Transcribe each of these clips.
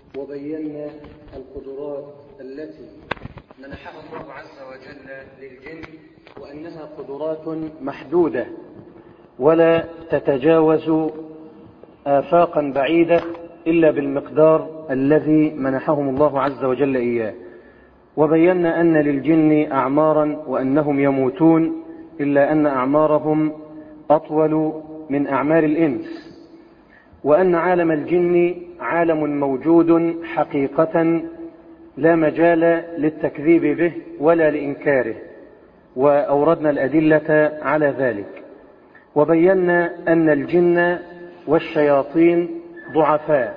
وبينا القدرات التي منحها الله عز وجل للجن وأنها قدرات محدودة ولا تتجاوز آفاقا بعيدة إلا بالمقدار الذي منحهم الله عز وجل إياه وبينا أن للجن أعمارا وأنهم يموتون إلا أن أعمارهم أطول من أعمار الإنس وأن عالم الجن عالم موجود حقيقة لا مجال للتكذيب به ولا لإنكاره وأوردنا الأدلة على ذلك وبينا أن الجن والشياطين ضعفاء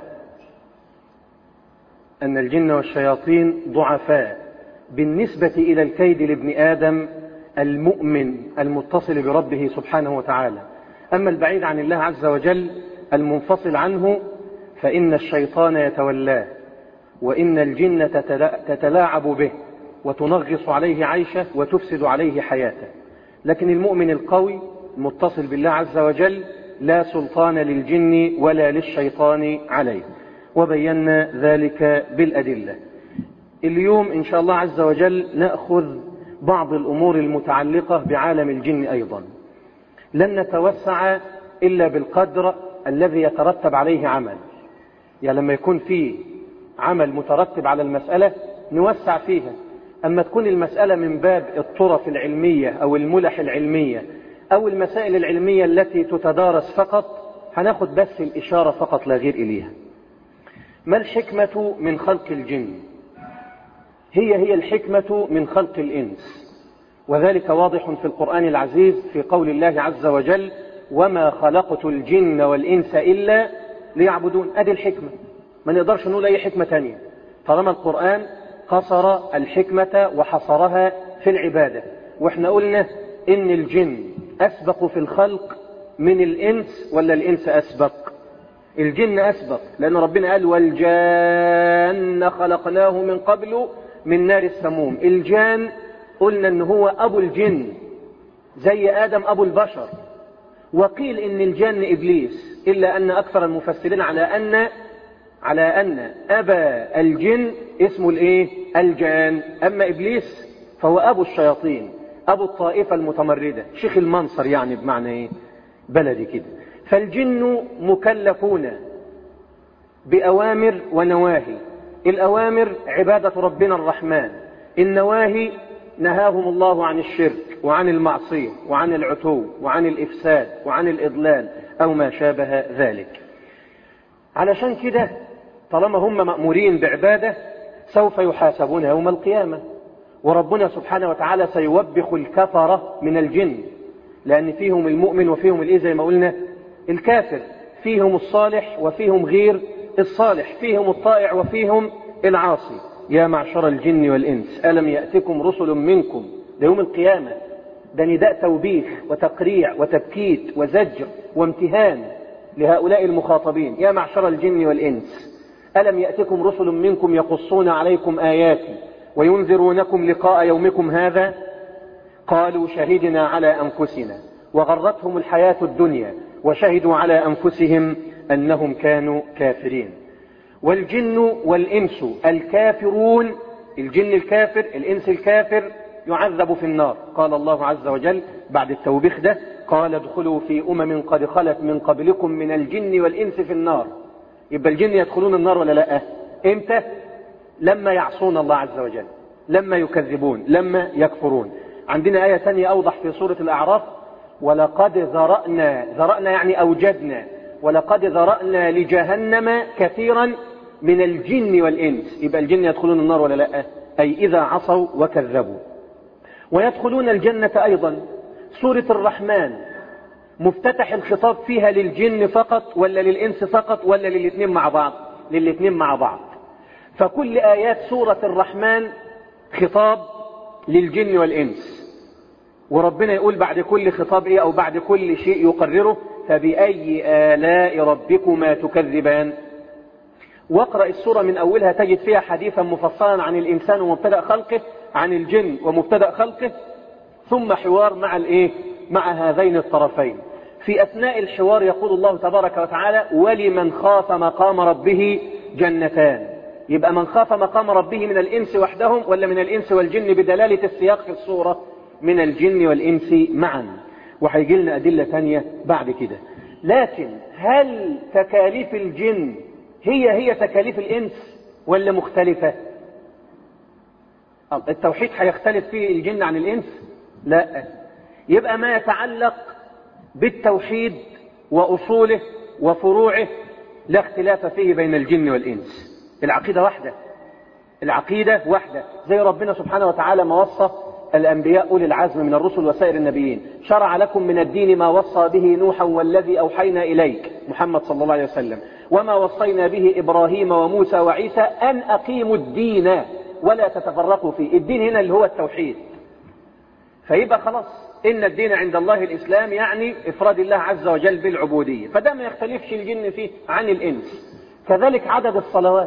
أن الجن والشياطين ضعفاء بالنسبة إلى الكيد لابن آدم المؤمن المتصل بربه سبحانه وتعالى أما البعيد عن الله عز وجل المنفصل عنه فإن الشيطان يتولاه وإن الجن تتلاعب به وتنغص عليه عيشه وتفسد عليه حياته لكن المؤمن القوي المتصل بالله عز وجل لا سلطان للجن ولا للشيطان عليه وبينا ذلك بالأدلة اليوم إن شاء الله عز وجل نأخذ بعض الأمور المتعلقة بعالم الجن أيضا لن نتوسع إلا بالقدر الذي يترتب عليه عمل يعني لما يكون في عمل مترتب على المسألة نوسع فيها أما تكون المسألة من باب الطرف العلمية أو الملح العلمية أو المسائل العلمية التي تتدارس فقط هناخد بس الإشارة فقط لا غير إليها ما الحكمة من خلق الجن هي هي الحكمة من خلق الإنس وذلك واضح في القرآن العزيز في قول الله عز وجل وما خلقت الجن والإنس إلا ليعبدون أدي الحكمة ما نقدرش نقول أي حكمة تانية طالما القرآن قصر الحكمة وحصرها في العبادة واحنا قلنا إن الجن أسبق في الخلق من الإنس ولا الإنس أسبق الجن أسبق لأن ربنا قال والجان خلقناه من قبل من نار السموم الجان قلنا ان هو ابو الجن زي ادم ابو البشر وقيل ان الجن ابليس الا ان اكثر المفسرين على ان على ان ابا الجن اسمه الايه الجان اما ابليس فهو ابو الشياطين ابو الطائفة المتمردة شيخ المنصر يعني بمعنى ايه بلدي كده فالجن مكلفون باوامر ونواهي الأوامر عبادة ربنا الرحمن النواهي نهاهم الله عن الشرك وعن المعصية وعن العتو وعن الإفساد وعن الإضلال أو ما شابه ذلك علشان كده طالما هم مأمورين بعبادة سوف يحاسبون يوم القيامة وربنا سبحانه وتعالى سيوبخ الكفرة من الجن لأن فيهم المؤمن وفيهم الإيه زي ما قلنا الكافر فيهم الصالح وفيهم غير الصالح فيهم الطائع وفيهم العاصي يا معشر الجن والإنس ألم يأتكم رسل منكم ده يوم القيامة ده نداء توبيخ وتقريع وتبكيت وزجر وامتهان لهؤلاء المخاطبين يا معشر الجن والإنس ألم يأتكم رسل منكم يقصون عليكم آياتي وينذرونكم لقاء يومكم هذا قالوا شهدنا على أنفسنا وغرتهم الحياة الدنيا وشهدوا على أنفسهم أنهم كانوا كافرين والجن والإنس الكافرون الجن الكافر الإنس الكافر يعذب في النار قال الله عز وجل بعد التوبيخ ده قال ادخلوا في أمم قد خلت من قبلكم من الجن والإنس في النار يبقى الجن يدخلون النار ولا لا امتى لما يعصون الله عز وجل لما يكذبون لما يكفرون عندنا آية ثانية أوضح في سورة الأعراف ولقد ذرأنا ذرأنا يعني أوجدنا ولقد ذرأنا لجهنم كثيرا من الجن والإنس يبقى الجن يدخلون النار ولا لا أي إذا عصوا وكذبوا ويدخلون الجنة أيضا سورة الرحمن مفتتح الخطاب فيها للجن فقط ولا للإنس فقط ولا للاثنين مع بعض للاثنين مع بعض فكل آيات سورة الرحمن خطاب للجن والإنس وربنا يقول بعد كل خطاب إيه أو بعد كل شيء يقرره فبأي آلاء ربكما تكذبان واقرأ السورة من أولها تجد فيها حديثا مفصلا عن الإنسان ومبتدأ خلقه عن الجن ومبتدأ خلقه ثم حوار مع الإيه مع هذين الطرفين في أثناء الحوار يقول الله تبارك وتعالى ولمن خاف مقام ربه جنتان يبقى من خاف مقام ربه من الإنس وحدهم ولا من الإنس والجن بدلالة السياق في الصورة من الجن والإنس معا وهيجي لنا أدلة تانية بعد كده لكن هل تكاليف الجن هي هي تكاليف الإنس ولا مختلفة التوحيد هيختلف فيه الجن عن الإنس لا يبقى ما يتعلق بالتوحيد وأصوله وفروعه لا اختلاف فيه بين الجن والإنس العقيدة واحدة العقيدة واحدة زي ربنا سبحانه وتعالى ما وصى الأنبياء أولي العزم من الرسل وسائر النبيين شرع لكم من الدين ما وصى به نوحا والذي أوحينا إليك محمد صلى الله عليه وسلم وما وصينا به إبراهيم وموسى وعيسى أن أقيموا الدين ولا تتفرقوا فيه الدين هنا اللي هو التوحيد فيبقى خلاص إن الدين عند الله الإسلام يعني إفراد الله عز وجل بالعبودية فده ما يختلفش الجن فيه عن الإنس كذلك عدد الصلوات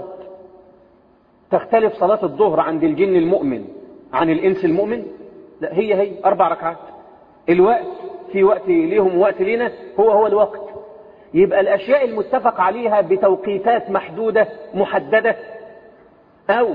تختلف صلاة الظهر عند الجن المؤمن عن الإنس المؤمن لا هي هي أربع ركعات الوقت في وقت ليهم ووقت لنا هو هو الوقت يبقى الأشياء المتفق عليها بتوقيتات محدودة محددة أو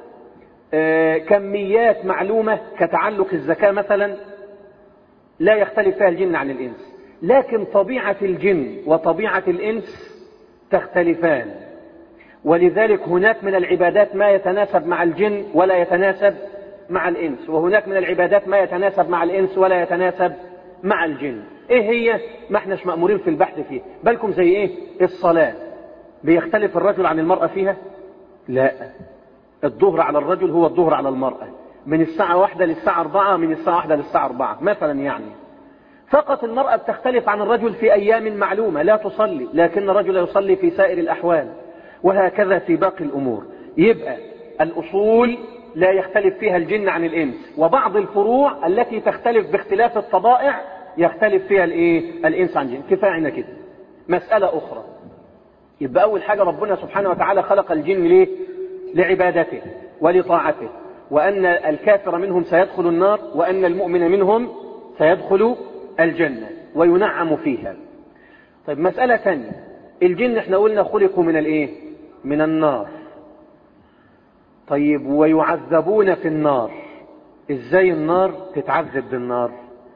آه كميات معلومة كتعلق الزكاة مثلا لا يختلف فيها الجن عن الإنس لكن طبيعة الجن وطبيعة الإنس تختلفان ولذلك هناك من العبادات ما يتناسب مع الجن ولا يتناسب مع الإنس وهناك من العبادات ما يتناسب مع الإنس ولا يتناسب مع الجن إيه هي ما احناش مأمورين في البحث فيه بالكم زي إيه الصلاة بيختلف الرجل عن المرأة فيها لا الظهر على الرجل هو الظهر على المرأة من الساعة واحدة للساعة أربعة من الساعة واحدة للساعة أربعة مثلا يعني فقط المرأة بتختلف عن الرجل في أيام معلومة لا تصلي لكن الرجل يصلي في سائر الأحوال وهكذا في باقي الأمور يبقى الأصول لا يختلف فيها الجن عن الإنس وبعض الفروع التي تختلف باختلاف الطبائع يختلف فيها الإيه؟ الإنس عن الجن كفاية كده مسألة أخرى يبقى أول حاجة ربنا سبحانه وتعالى خلق الجن ليه؟ لعبادته ولطاعته وأن الكافر منهم سيدخل النار وأن المؤمن منهم سيدخل الجنة وينعم فيها طيب مسألة ثانية الجن احنا قلنا خلقوا من الايه من النار طيب ويعذبون في النار ازاي النار تتعذب بالنار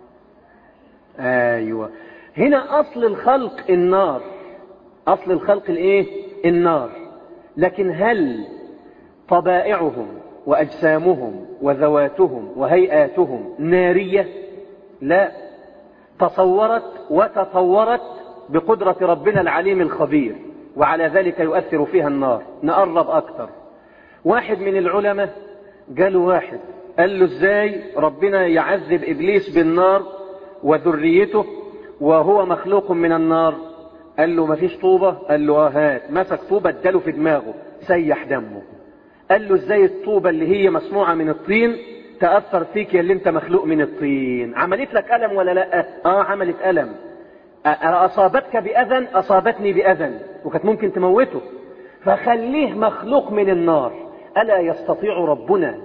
ايوه هنا اصل الخلق النار اصل الخلق الايه النار لكن هل طبائعهم واجسامهم وذواتهم وهيئاتهم ناريه لا تصورت وتطورت بقدرة ربنا العليم الخبير وعلى ذلك يؤثر فيها النار نقرب أكثر واحد من العلماء قال واحد قال له ازاي ربنا يعذب إبليس بالنار وذريته وهو مخلوق من النار قال له مفيش طوبة قال له هات مسك طوبة اداله في دماغه سيح دمه قال له ازاي الطوبة اللي هي مصنوعة من الطين تأثر فيك يا اللي انت مخلوق من الطين عملت لك ألم ولا لا اه عملت ألم أصابتك بأذى أصابتني بأذى وكانت ممكن تموته فخليه مخلوق من النار ألا يستطيع ربنا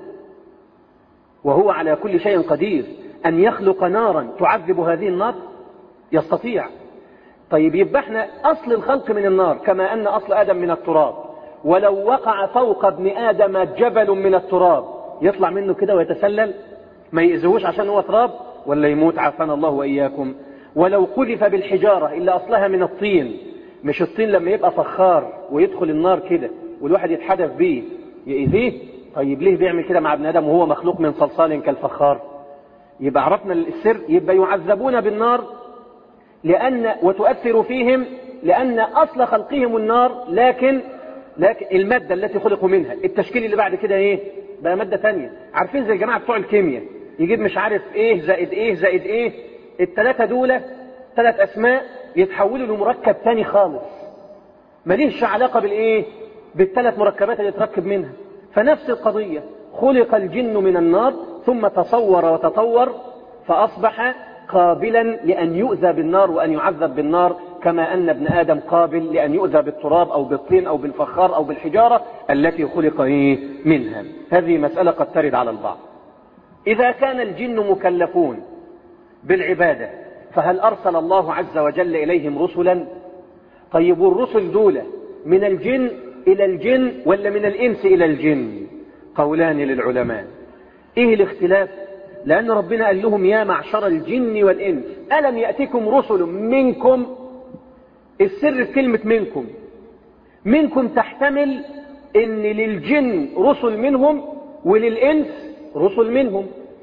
وهو على كل شيء قدير أن يخلق نارا تعذب هذه النار يستطيع طيب يبقى احنا أصل الخلق من النار كما أن أصل آدم من التراب ولو وقع فوق ابن آدم جبل من التراب يطلع منه كده ويتسلل ما يأذوش عشان هو تراب ولا يموت عافانا الله وإياكم ولو قذف بالحجارة إلا أصلها من الطين مش الطين لما يبقى فخار ويدخل النار كده والواحد يتحدث بيه يأذيه طيب ليه بيعمل كده مع ابن آدم وهو مخلوق من صلصال كالفخار يبقى عرفنا السر يبقى يعذبون بالنار لأن وتؤثر فيهم لأن أصل خلقهم النار لكن لكن المادة التي خلقوا منها التشكيل اللي بعد كده ايه بقى مادة تانية عارفين زي الجماعة بتوع الكيمياء يجيب مش عارف ايه زائد ايه زائد ايه التلاتة دول ثلاث اسماء يتحولوا لمركب تاني خالص ماليش علاقة بالايه بالثلاث مركبات اللي يتركب منها فنفس القضية خلق الجن من النار ثم تصور وتطور فأصبح قابلا لأن يؤذى بالنار وأن يعذب بالنار كما أن ابن آدم قابل لأن يؤذى بالتراب أو بالطين أو بالفخار أو بالحجارة التي خلق إيه منها هذه مسألة قد ترد على البعض إذا كان الجن مكلفون بالعبادة فهل أرسل الله عز وجل إليهم رسلا طيب الرسل دولة من الجن إلى الجن ولا من الإنس إلى الجن قولان للعلماء إيه الاختلاف لأن ربنا قال لهم يا معشر الجن والإنس ألم يأتكم رسل منكم السر في كلمة منكم منكم تحتمل ان للجن رسل منهم وللإنس رسل منهم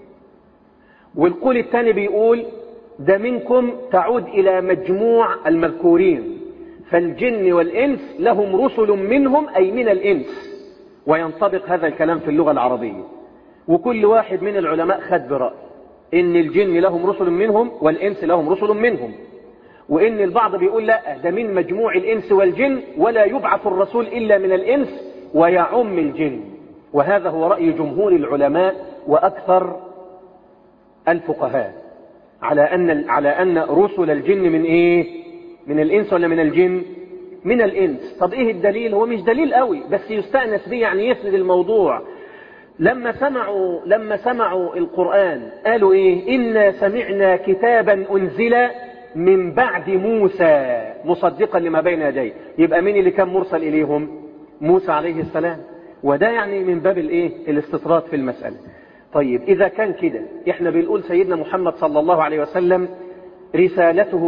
والقول الثاني بيقول ده منكم تعود إلى مجموع المذكورين فالجن والإنس لهم رسل منهم أي من الإنس وينطبق هذا الكلام في اللغة العربية وكل واحد من العلماء خد برأي إن الجن لهم رسل منهم والإنس لهم رسل منهم وإن البعض بيقول لا ده من مجموع الإنس والجن ولا يبعث الرسول إلا من الإنس ويعم الجن وهذا هو رأي جمهور العلماء وأكثر الفقهاء على أن على أن رسل الجن من إيه؟ من الإنس ولا من الجن؟ من الإنس طب إيه الدليل؟ هو مش دليل قوي بس يستأنس به يعني يسند الموضوع لما سمعوا لما سمعوا القرآن قالوا إيه؟ إنا سمعنا كتابا أنزل من بعد موسى مصدقا لما بين يديه يبقى مين اللي كان مرسل إليهم؟ موسى عليه السلام وده يعني من باب الايه الاستطراد في المسألة طيب إذا كان كده احنا بنقول سيدنا محمد صلى الله عليه وسلم رسالته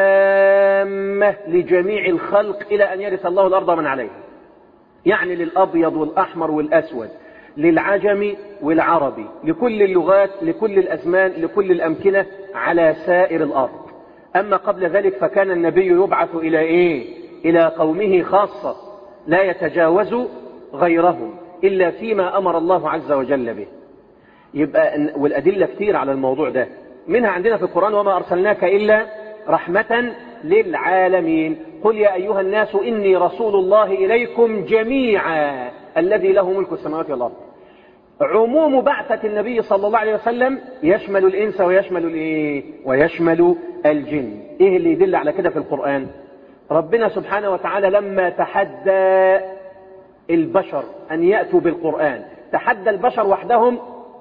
عامة لجميع الخلق إلى أن يرث الله الأرض من عليها يعني للأبيض والأحمر والأسود للعجم والعربي لكل اللغات لكل الأزمان لكل الأمكنة على سائر الأرض أما قبل ذلك فكان النبي يبعث إلى إيه إلى قومه خاصة لا يتجاوز غيرهم إلا فيما أمر الله عز وجل به يبقى والأدلة كتير على الموضوع ده منها عندنا في القرآن وما أرسلناك إلا رحمة للعالمين قل يا أيها الناس إني رسول الله إليكم جميعا الذي له ملك السماوات والأرض عموم بعثة النبي صلى الله عليه وسلم يشمل الإنس ويشمل الإيه؟ ويشمل الجن إيه اللي يدل على كده في القرآن ربنا سبحانه وتعالى لما تحدى البشر أن يأتوا بالقرآن تحدى البشر وحدهم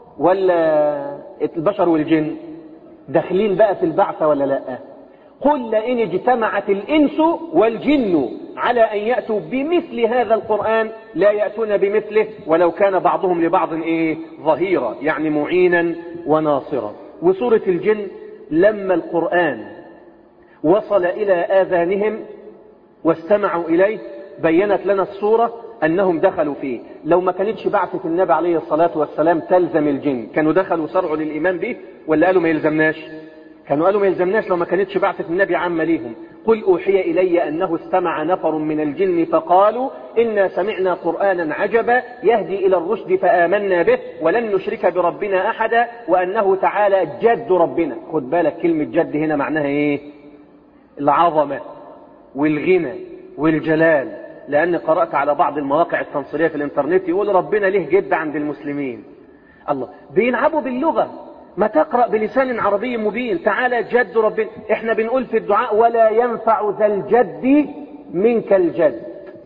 ولا البشر والجن داخلين بقى في البعثة ولا لا قل لئن اجتمعت الإنس والجن على أن يأتوا بمثل هذا القرآن لا يأتون بمثله ولو كان بعضهم لبعض إيه ظهيرا يعني معينا وناصرا وسورة الجن لما القرآن وصل إلى آذانهم واستمعوا إليه بينت لنا الصورة أنهم دخلوا فيه لو ما كانتش بعثة النبي عليه الصلاة والسلام تلزم الجن كانوا دخلوا صرعوا للإيمان به ولا قالوا ما يلزمناش كانوا قالوا ما يلزمناش لو ما كانتش بعثة النبي عامة ليهم قل أوحي إلي أنه استمع نفر من الجن فقالوا إنا سمعنا قرآنا عجبا يهدي إلى الرشد فآمنا به ولن نشرك بربنا أحدا وأنه تعالى جد ربنا خد بالك كلمة جد هنا معناها إيه العظمة والغنى والجلال لأن قرأت على بعض المواقع التنصيرية في الإنترنت يقول ربنا ليه جد عند المسلمين الله بيلعبوا باللغة ما تقرأ بلسان عربي مبين تعالى جد ربنا احنا بنقول في الدعاء ولا ينفع ذا الجد منك الجد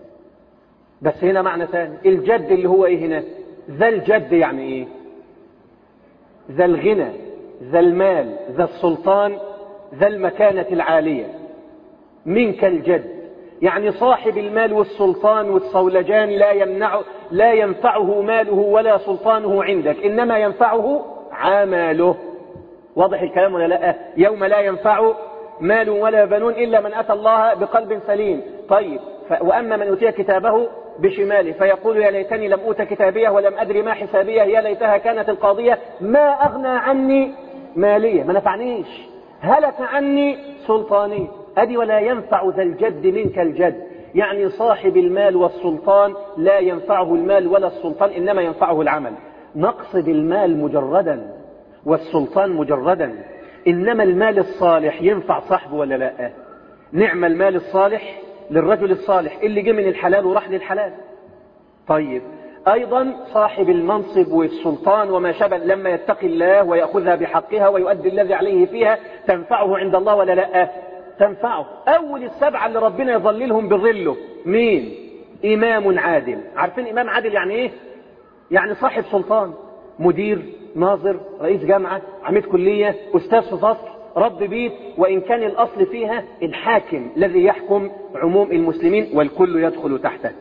بس هنا معنى ثاني الجد اللي هو ايه هنا ذا الجد يعني ايه ذا الغنى ذا المال ذا السلطان ذا المكانة العالية منك الجد يعني صاحب المال والسلطان والصولجان لا يمنع لا ينفعه ماله ولا سلطانه عندك إنما ينفعه عمله واضح الكلام ولا لا يوم لا ينفع مال ولا بنون إلا من أتى الله بقلب سليم طيب ف... وأما من أوتي كتابه بشماله فيقول يا ليتني لم أوت كتابيه ولم أدري ما حسابيه يا ليتها كانت القاضية ما أغنى عني مالية ما نفعنيش هلك عني سلطاني أدي ولا ينفع ذا الجد منك الجد يعني صاحب المال والسلطان لا ينفعه المال ولا السلطان إنما ينفعه العمل نقصد المال مجردا والسلطان مجردا إنما المال الصالح ينفع صاحبه ولا لا نعم المال الصالح للرجل الصالح اللي جه من الحلال وراح للحلال طيب أيضا صاحب المنصب والسلطان وما شابه لما يتقي الله ويأخذها بحقها ويؤدي الذي عليه فيها تنفعه عند الله ولا لا تنفعه أول السبعة اللي ربنا يظللهم بظله مين إمام عادل عارفين إمام عادل يعني إيه يعني صاحب سلطان مدير ناظر رئيس جامعة عميد كلية أستاذ في فصل رب بيت وإن كان الأصل فيها الحاكم الذي يحكم عموم المسلمين والكل يدخل تحته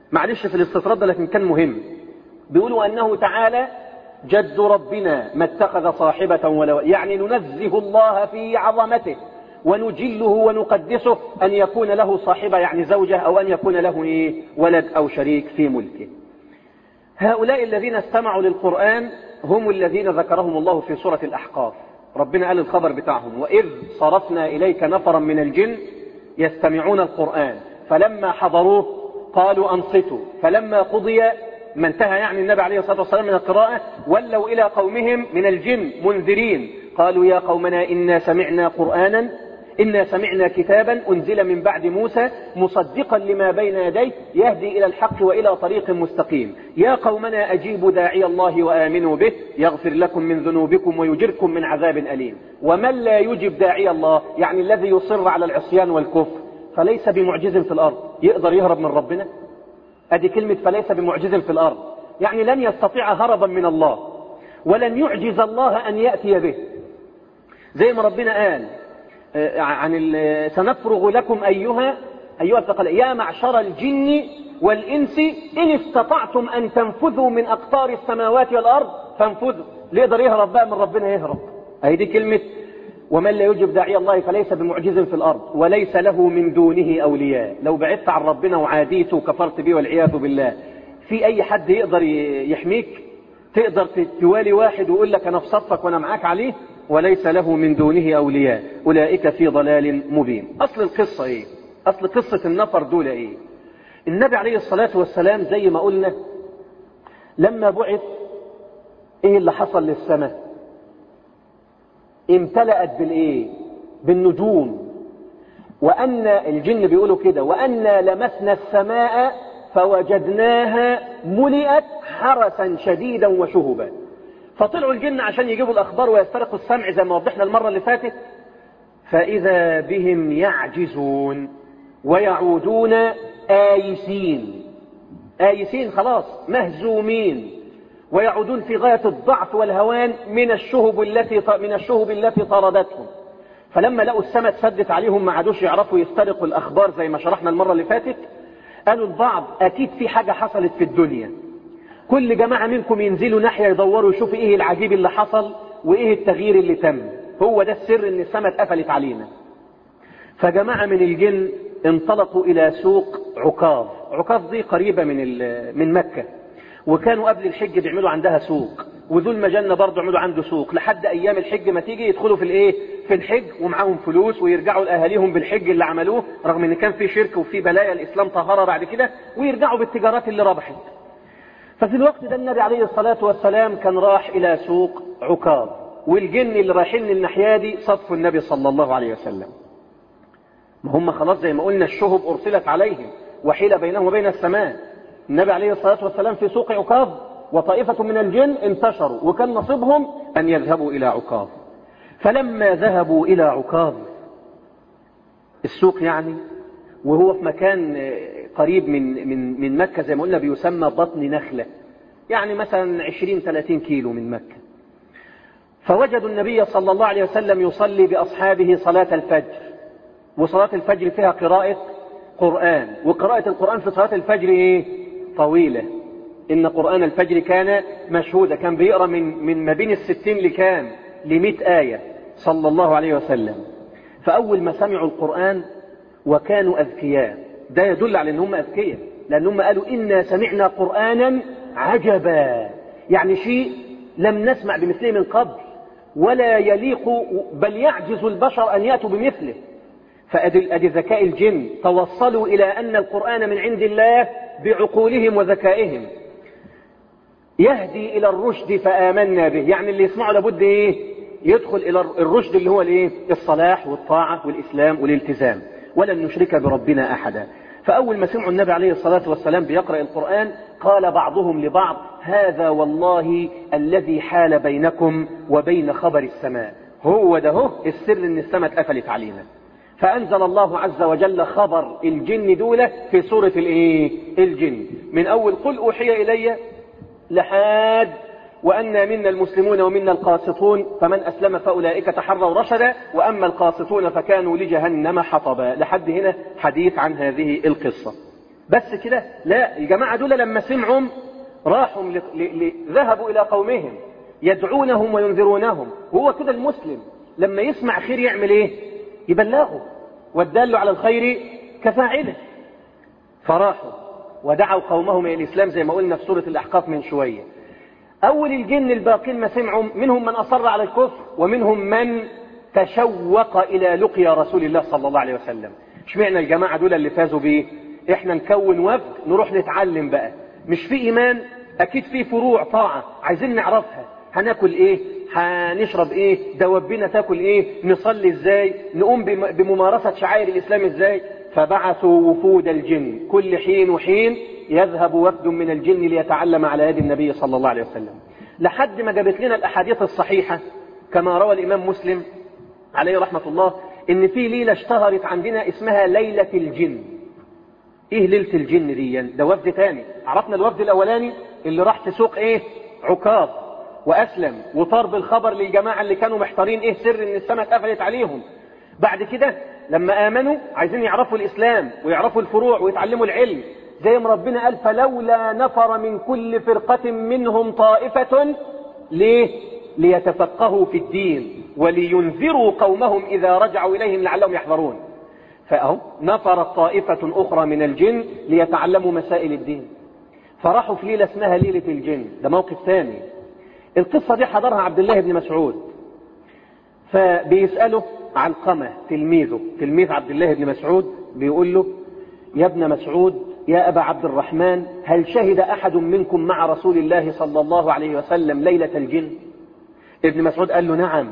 معلش في الاستطراد ده لكن كان مهم بيقولوا أنه تعالى جد ربنا ما اتخذ صاحبة ولا يعني ننزه الله في عظمته ونجله ونقدسه أن يكون له صاحبة يعني زوجة أو أن يكون له إيه ولد أو شريك في ملكه هؤلاء الذين استمعوا للقرآن هم الذين ذكرهم الله في سورة الأحقاف ربنا قال الخبر بتاعهم وإذ صرفنا إليك نفرا من الجن يستمعون القرآن فلما حضروه قالوا أنصتوا فلما قضي ما انتهى يعني النبي عليه الصلاة والسلام من القراءة ولوا إلى قومهم من الجن منذرين قالوا يا قومنا إنا سمعنا قرآنا إنا سمعنا كتابا أنزل من بعد موسى مصدقا لما بين يديه يهدي إلى الحق وإلى طريق مستقيم يا قومنا أجيبوا داعي الله وآمنوا به يغفر لكم من ذنوبكم ويجركم من عذاب أليم ومن لا يجب داعي الله يعني الذي يصر على العصيان والكفر فليس بمعجز في الأرض يقدر يهرب من ربنا أدي كلمة فليس بمعجز في الأرض يعني لن يستطيع هربا من الله ولن يعجز الله أن يأتي به زي ما ربنا قال عن سنفرغ لكم أيها أيها الثقلاء يا معشر الجن والإنس إن استطعتم أن تنفذوا من أقطار السماوات والأرض فانفذوا اللي يقدر يهرب بقى من ربنا يهرب أهي دي كلمة ومن لا يجب داعي الله فليس بمعجز في الأرض وليس له من دونه أولياء لو بعدت عن ربنا وعاديته وكفرت به والعياذ بالله في أي حد يقدر يحميك تقدر توالي واحد ويقول لك أنا في صفك وأنا معاك عليه وليس له من دونه أولياء أولئك في ضلال مبين أصل القصة إيه أصل قصة النفر دول إيه النبي عليه الصلاة والسلام زي ما قلنا لما بعث إيه اللي حصل للسماء امتلأت بالإيه بالنجوم وأن الجن بيقولوا كده وأنا لمسنا السماء فوجدناها ملئت حرسا شديدا وشهبا فطلعوا الجن عشان يجيبوا الأخبار ويسترقوا السمع زي ما وضحنا المرة اللي فاتت فإذا بهم يعجزون ويعودون آيسين آيسين خلاص مهزومين ويعودون في غاية الضعف والهوان من الشهب التي من الشهب التي طاردتهم فلما لقوا السماء اتسدت عليهم ما عادوش يعرفوا يسترقوا الأخبار زي ما شرحنا المرة اللي فاتت قالوا البعض أكيد في حاجة حصلت في الدنيا كل جماعة منكم ينزلوا ناحية يدوروا يشوفوا ايه العجيب اللي حصل وايه التغيير اللي تم هو ده السر ان السماء اتقفلت علينا فجماعة من الجن انطلقوا الى سوق عكاظ عكاظ دي قريبة من من مكة وكانوا قبل الحج بيعملوا عندها سوق وذو المجنة برضه عملوا عنده سوق لحد ايام الحج ما تيجي يدخلوا في الايه في الحج ومعاهم فلوس ويرجعوا لاهاليهم بالحج اللي عملوه رغم ان كان في شرك وفي بلايا الاسلام طهرها بعد كده ويرجعوا بالتجارات اللي ربحت ففي الوقت ده النبي عليه الصلاة والسلام كان راح إلى سوق عكاظ والجن اللي رايحين الناحية دي صدفوا النبي صلى الله عليه وسلم ما هم خلاص زي ما قلنا الشهب أرسلت عليهم وحيل بينهم وبين السماء النبي عليه الصلاة والسلام في سوق عكاظ وطائفة من الجن انتشروا وكان نصيبهم أن يذهبوا إلى عكاظ فلما ذهبوا إلى عكاظ السوق يعني وهو في مكان قريب من من من مكة زي ما قلنا بيسمى بطن نخلة يعني مثلا 20 30 كيلو من مكة فوجدوا النبي صلى الله عليه وسلم يصلي بأصحابه صلاة الفجر وصلاة الفجر فيها قراءة قرآن وقراءة القرآن في صلاة الفجر ايه طويلة إن قرآن الفجر كان مشهودا كان بيقرأ من من ما بين الستين لكام لمئة آية صلى الله عليه وسلم فأول ما سمعوا القرآن وكانوا أذكياء ده يدل على ان هم اذكياء لان هم قالوا انا سمعنا قرانا عجبا يعني شيء لم نسمع بمثله من قبل ولا يليق بل يعجز البشر ان ياتوا بمثله فادي ادي ذكاء الجن توصلوا الى ان القران من عند الله بعقولهم وذكائهم يهدي الى الرشد فامنا به يعني اللي يسمعه لابد ايه يدخل الى الرشد اللي هو الايه الصلاح والطاعه والاسلام والالتزام ولن نشرك بربنا أحدا فأول ما سمعوا النبي عليه الصلاة والسلام بيقرأ القرآن قال بعضهم لبعض هذا والله الذي حال بينكم وبين خبر السماء هو ده هو السر ان السماء اتقفلت علينا فأنزل الله عز وجل خبر الجن دولة في سورة الايه الجن من أول قل أوحي إلي لحد وأنا منا المسلمون ومنا القاسطون فمن أسلم فأولئك تحروا رشدا وأما القاسطون فكانوا لجهنم حطبا لحد هنا حديث عن هذه القصة بس كده لا الجماعة دول لما سمعوا راحوا ل... ل... ل... ذهبوا إلى قومهم يدعونهم وينذرونهم وهو كده المسلم لما يسمع خير يعمل ايه يبلغه والدال على الخير كفاعله فراحوا ودعوا قومهم إلى الإسلام زي ما قلنا في سورة الأحقاف من شوية أول الجن الباقين ما سمعوا منهم من أصر على الكفر ومنهم من تشوق إلى لقيا رسول الله صلى الله عليه وسلم اشمعنى الجماعة دول اللي فازوا بيه احنا نكون وفد نروح نتعلم بقى مش في إيمان أكيد في فروع طاعة عايزين نعرفها هناكل ايه هنشرب ايه دوابنا تاكل ايه نصلي ازاي نقوم بممارسة شعائر الإسلام ازاي فبعثوا وفود الجن كل حين وحين يذهب وفد من الجن ليتعلم على يد النبي صلى الله عليه وسلم لحد ما جابت لنا الأحاديث الصحيحة كما روى الإمام مسلم عليه رحمة الله إن في ليلة اشتهرت عندنا اسمها ليلة الجن إيه ليلة الجن دي ده وفد تاني عرفنا الوفد الأولاني اللي راح في سوق إيه عكاظ وأسلم وطار بالخبر للجماعة اللي كانوا محتارين إيه سر إن السماء اتقفلت عليهم بعد كده لما آمنوا عايزين يعرفوا الإسلام ويعرفوا الفروع ويتعلموا العلم زي ما ربنا قال فلولا نفر من كل فرقة منهم طائفة ليه؟ ليتفقهوا في الدين ولينذروا قومهم إذا رجعوا إليهم لعلهم يحذرون فأهو نفرت طائفة أخرى من الجن ليتعلموا مسائل الدين فراحوا في ليلة اسمها ليلة الجن ده موقف ثاني القصة دي حضرها عبد الله بن مسعود فبيسأله علقمة تلميذه تلميذ عبد الله بن مسعود بيقول له يا ابن مسعود يا أبا عبد الرحمن هل شهد أحد منكم مع رسول الله صلى الله عليه وسلم ليلة الجن ابن مسعود قال له نعم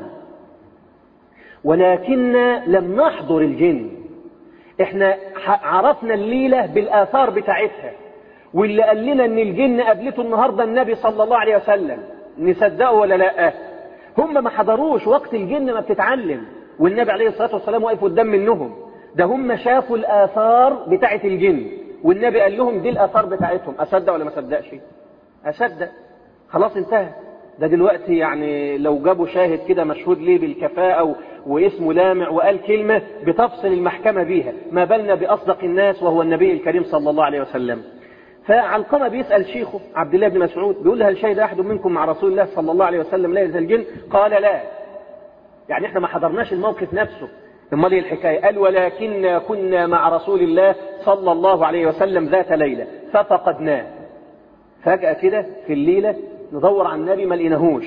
ولكننا لم نحضر الجن احنا عرفنا الليلة بالآثار بتاعتها واللي قال لنا ان الجن قابلته النهاردة النبي صلى الله عليه وسلم نصدقه ولا لا هم ما حضروش وقت الجن ما بتتعلم والنبي عليه الصلاة والسلام واقف قدام منهم ده هم شافوا الآثار بتاعت الجن والنبي قال لهم دي الآثار بتاعتهم أصدق ولا ما صدقش أصدق خلاص انتهى ده دلوقتي يعني لو جابوا شاهد كده مشهود ليه بالكفاءة واسمه لامع وقال كلمة بتفصل المحكمة بيها ما بالنا بأصدق الناس وهو النبي الكريم صلى الله عليه وسلم فعلقمة بيسأل شيخه عبد الله بن مسعود بيقول له هل شهد أحد منكم مع رسول الله صلى الله عليه وسلم ليلة الجن قال لا يعني احنا ما حضرناش الموقف نفسه امال ايه الحكايه قال ولكننا كنا مع رسول الله صلى الله عليه وسلم ذات ليله ففقدناه فجاه كده في الليله ندور على النبي ما لقيناهوش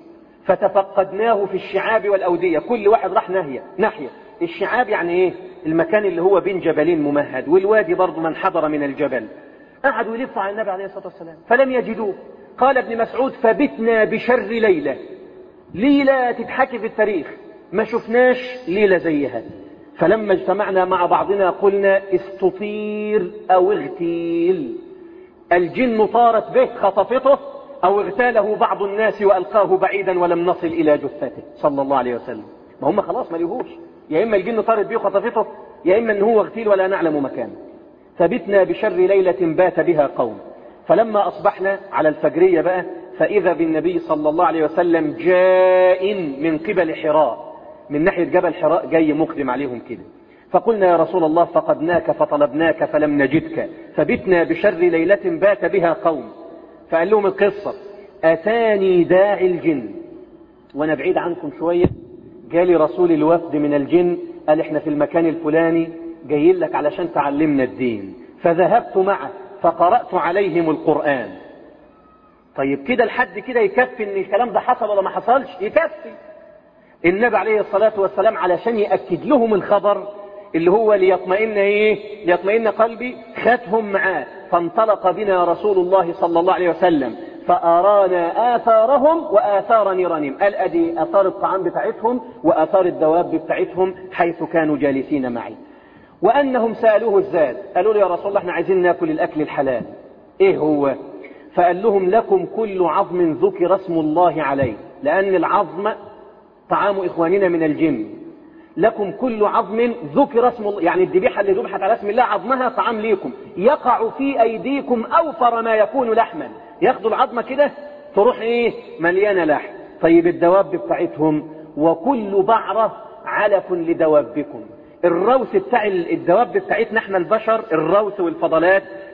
فتفقدناه في الشعاب والاوديه كل واحد راح ناحيه ناحيه الشعاب يعني ايه المكان اللي هو بين جبلين ممهد والوادي برضه من حضر من الجبل قعدوا يلفوا على النبي عليه الصلاه والسلام فلم يجدوه قال ابن مسعود فبتنا بشر ليله ليله تتحكي في التاريخ ما شفناش ليلة زيها فلما اجتمعنا مع بعضنا قلنا استطير أو اغتيل الجن طارت به خطفته أو اغتاله بعض الناس وألقاه بعيدا ولم نصل إلى جثته صلى الله عليه وسلم ما هم خلاص ما ليهوش يا إما الجن طارت به خطفته يا إما أن هو اغتيل ولا نعلم مكانه فبتنا بشر ليلة بات بها قوم فلما أصبحنا على الفجرية بقى فإذا بالنبي صلى الله عليه وسلم جاء من قبل حراء من ناحية جبل حراء جاي مقدم عليهم كده فقلنا يا رسول الله فقدناك فطلبناك فلم نجدك فبتنا بشر ليلة بات بها قوم فقال لهم القصة أتاني داعي الجن وأنا بعيد عنكم شوية جالي رسول الوفد من الجن قال احنا في المكان الفلاني جايين لك علشان تعلمنا الدين فذهبت معه فقرأت عليهم القرآن طيب كده لحد كده يكفي ان الكلام ده حصل ولا ما حصلش يكفي النبي عليه الصلاة والسلام علشان يأكد لهم الخبر اللي هو ليطمئن ايه ليطمئن قلبي خدهم معاه فانطلق بنا رسول الله صلى الله عليه وسلم فأرانا آثارهم وآثار نيرانهم قال أدي آثار الطعام بتاعتهم وآثار الدواب بتاعتهم حيث كانوا جالسين معي وأنهم سألوه الزاد قالوا له يا رسول الله احنا عايزين ناكل الأكل الحلال ايه هو فقال لهم لكم كل عظم ذكر اسم الله عليه لأن العظم طعام إخواننا من الجن لكم كل عظم ذكر اسم الله يعني الذبيحة اللي ذبحت على اسم الله عظمها طعام ليكم يقع في أيديكم أوفر ما يكون لحما ياخدوا العظمة كده تروح إيه مليانة لحم طيب الدواب بتاعتهم وكل بعرة علف لدوابكم الروث بتاع الدواب بتاعتنا احنا البشر الروث والفضلات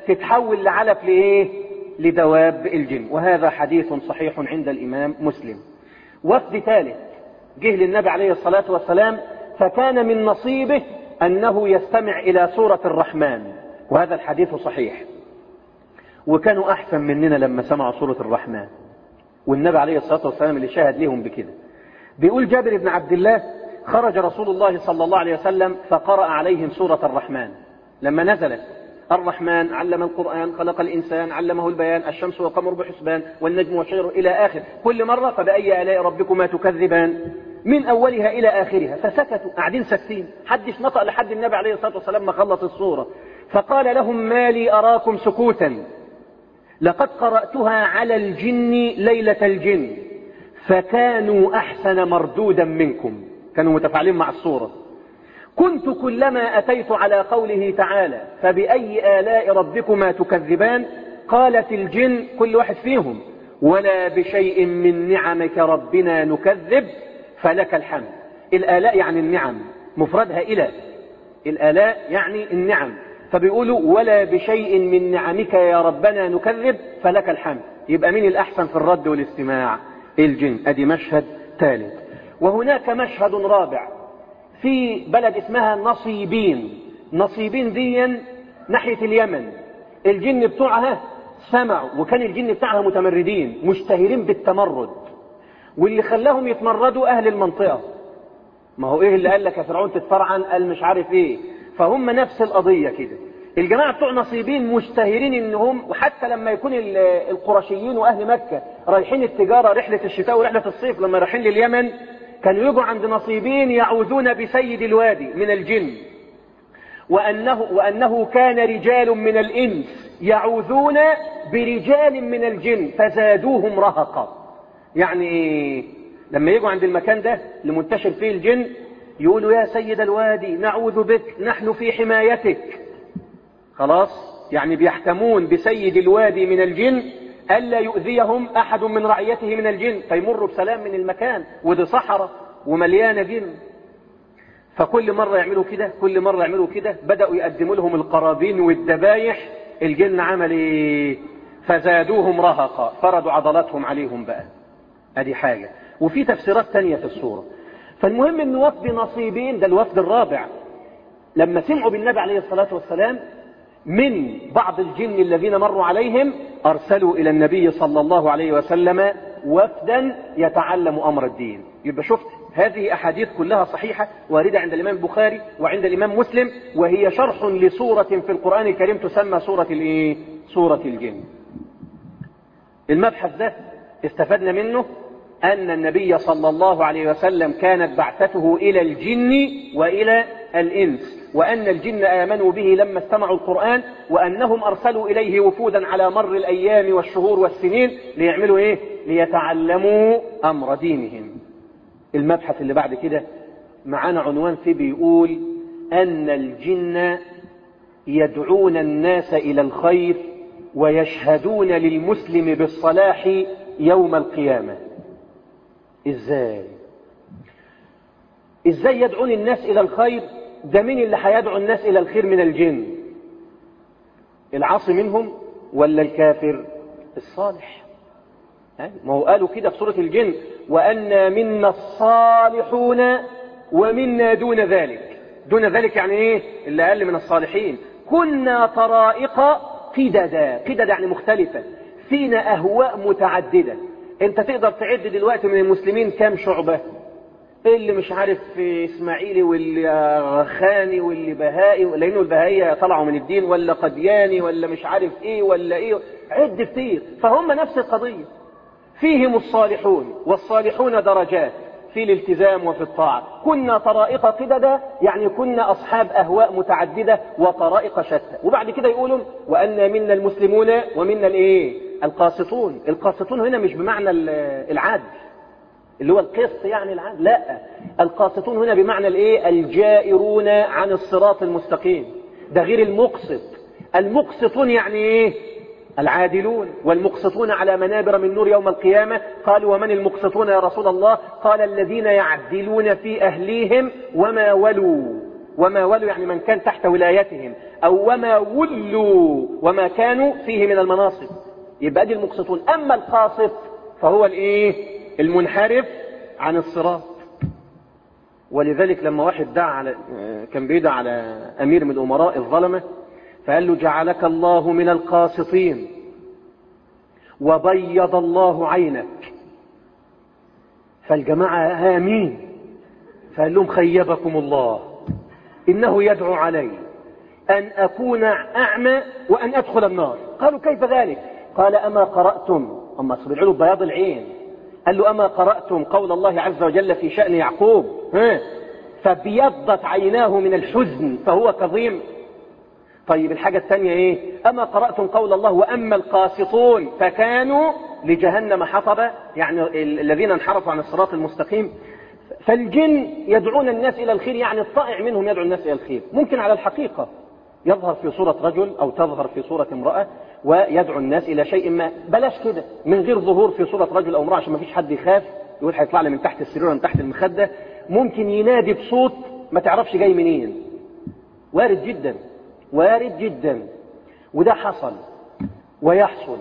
تتحول لعلف لإيه لدواب الجن وهذا حديث صحيح عند الإمام مسلم وفد ثالث جه للنبي عليه الصلاة والسلام فكان من نصيبه أنه يستمع إلى سورة الرحمن وهذا الحديث صحيح وكانوا أحسن مننا لما سمعوا سورة الرحمن والنبي عليه الصلاة والسلام اللي شاهد لهم بكده بيقول جابر بن عبد الله خرج رسول الله صلى الله عليه وسلم فقرأ عليهم سورة الرحمن لما نزلت الرحمن علم القرآن خلق الإنسان علمه البيان الشمس والقمر بحسبان والنجم والشجر إلى آخر كل مرة فبأي آلاء ربكما تكذبان من أولها إلى آخرها فسكتوا قاعدين ساكتين حدش نطق لحد النبي عليه الصلاة والسلام ما خلص الصورة فقال لهم ما لي أراكم سكوتا لقد قرأتها على الجن ليلة الجن فكانوا أحسن مردودا منكم كانوا متفاعلين مع الصورة كنت كلما أتيت على قوله تعالى فبأي آلاء ربكما تكذبان قالت الجن كل واحد فيهم ولا بشيء من نعمك ربنا نكذب فلك الحمد الآلاء يعني النعم مفردها إلى الآلاء يعني النعم فبيقولوا ولا بشيء من نعمك يا ربنا نكذب فلك الحمد يبقى مين الأحسن في الرد والاستماع الجن أدي مشهد ثالث وهناك مشهد رابع في بلد اسمها نصيبين نصيبين ديا ناحية اليمن الجن بتوعها سمعوا وكان الجن بتاعها متمردين مشتهرين بالتمرد واللي خلاهم يتمردوا أهل المنطقة ما هو إيه اللي قال لك يا فرعون تتفرعن قال مش عارف إيه فهم نفس القضية كده الجماعة بتوع نصيبين مشتهرين انهم وحتى لما يكون القرشيين واهل مكة رايحين التجارة رحلة الشتاء ورحلة الصيف لما رايحين لليمن كانوا يجوا عند نصيبين يعوذون بسيد الوادي من الجن وأنه, وأنه كان رجال من الإنس يعوذون برجال من الجن فزادوهم رهقا يعني لما يجوا عند المكان ده لمنتشر فيه الجن يقولوا يا سيد الوادي نعوذ بك نحن في حمايتك خلاص يعني بيحكمون بسيد الوادي من الجن ألا يؤذيهم أحد من رعيته من الجن فيمروا بسلام من المكان ودي صحراء ومليانة جن فكل مرة يعملوا كده كل مرة يعملوا كده بدأوا يقدموا لهم القرابين والذبايح الجن عمل ايه فزادوهم رهقا فردوا عضلاتهم عليهم بقى ادي حاجة وفي تفسيرات تانية في الصورة فالمهم ان وفد نصيبين ده الوفد الرابع لما سمعوا بالنبي عليه الصلاة والسلام من بعض الجن الذين مروا عليهم أرسلوا إلى النبي صلى الله عليه وسلم وفدا يتعلم أمر الدين يبقى شفت هذه أحاديث كلها صحيحة واردة عند الإمام البخاري وعند الإمام مسلم وهي شرح لسورة في القرآن الكريم تسمى سورة الإيه؟ سورة الجن المبحث ده استفدنا منه أن النبي صلى الله عليه وسلم كانت بعثته إلى الجن وإلى الإنس وأن الجن آمنوا به لما استمعوا القرآن وأنهم أرسلوا إليه وفودا على مر الأيام والشهور والسنين ليعملوا إيه ليتعلموا أمر دينهم المبحث اللي بعد كده معانا عنوان فيه بيقول أن الجن يدعون الناس إلى الخير ويشهدون للمسلم بالصلاح يوم القيامة إزاي إزاي يدعون الناس إلى الخير ده مين اللي هيدعو الناس إلى الخير من الجن العاصي منهم ولا الكافر الصالح ما هو قالوا كده في سورة الجن وأنا منا الصالحون ومنا دون ذلك دون ذلك يعني ايه اللي أقل من الصالحين كنا طرائق قددا قددا يعني مختلفة فينا أهواء متعددة انت تقدر تعد دلوقتي من المسلمين كام شعبة اللي مش عارف اسماعيلي واللي رخاني واللي بهائي لانه البهائية طلعوا من الدين ولا قدياني ولا مش عارف ايه ولا ايه عد كتير فهم نفس القضية فيهم الصالحون والصالحون درجات في الالتزام وفي الطاعة كنا طرائق قددا يعني كنا أصحاب أهواء متعددة وطرائق شتى وبعد كده يقولون وأن منا المسلمون ومنا الإيه القاسطون القاسطون هنا مش بمعنى العدل اللي هو القسط يعني العدل لا القاسطون هنا بمعنى الايه الجائرون عن الصراط المستقيم ده غير المقسط المقسطون يعني ايه العادلون والمقسطون على منابر من نور يوم القيامة قالوا ومن المقسطون يا رسول الله قال الذين يعدلون في أهليهم وما ولوا وما ولوا يعني من كان تحت ولايتهم أو وما ولوا وما كانوا فيه من المناصب يبقى دي المقسطون أما القاسط فهو الايه المنحرف عن الصراط ولذلك لما واحد دعا على كان بيدعى على أمير من الأمراء الظلمة فقال له جعلك الله من القاسطين وبيض الله عينك فالجماعة آمين فقال لهم خيبكم الله إنه يدعو علي أن أكون أعمى وأن أدخل النار قالوا كيف ذلك قال أما قرأتم أما صبر له بياض العين قال له أما قرأتم قول الله عز وجل في شأن يعقوب ها فبيضت عيناه من الحزن فهو كظيم طيب الحاجة الثانية ايه اما قرأتم قول الله واما القاسطون فكانوا لجهنم حطبا يعني الذين انحرفوا عن الصراط المستقيم فالجن يدعون الناس الى الخير يعني الطائع منهم يدعو الناس الى الخير ممكن على الحقيقة يظهر في صورة رجل او تظهر في صورة امرأة ويدعو الناس الى شيء ما بلاش كده من غير ظهور في صورة رجل او امرأة عشان ما فيش حد يخاف يقول هيطلع لي من تحت السرير من تحت المخدة ممكن ينادي بصوت ما تعرفش جاي منين وارد جدا وارد جدا وده حصل ويحصل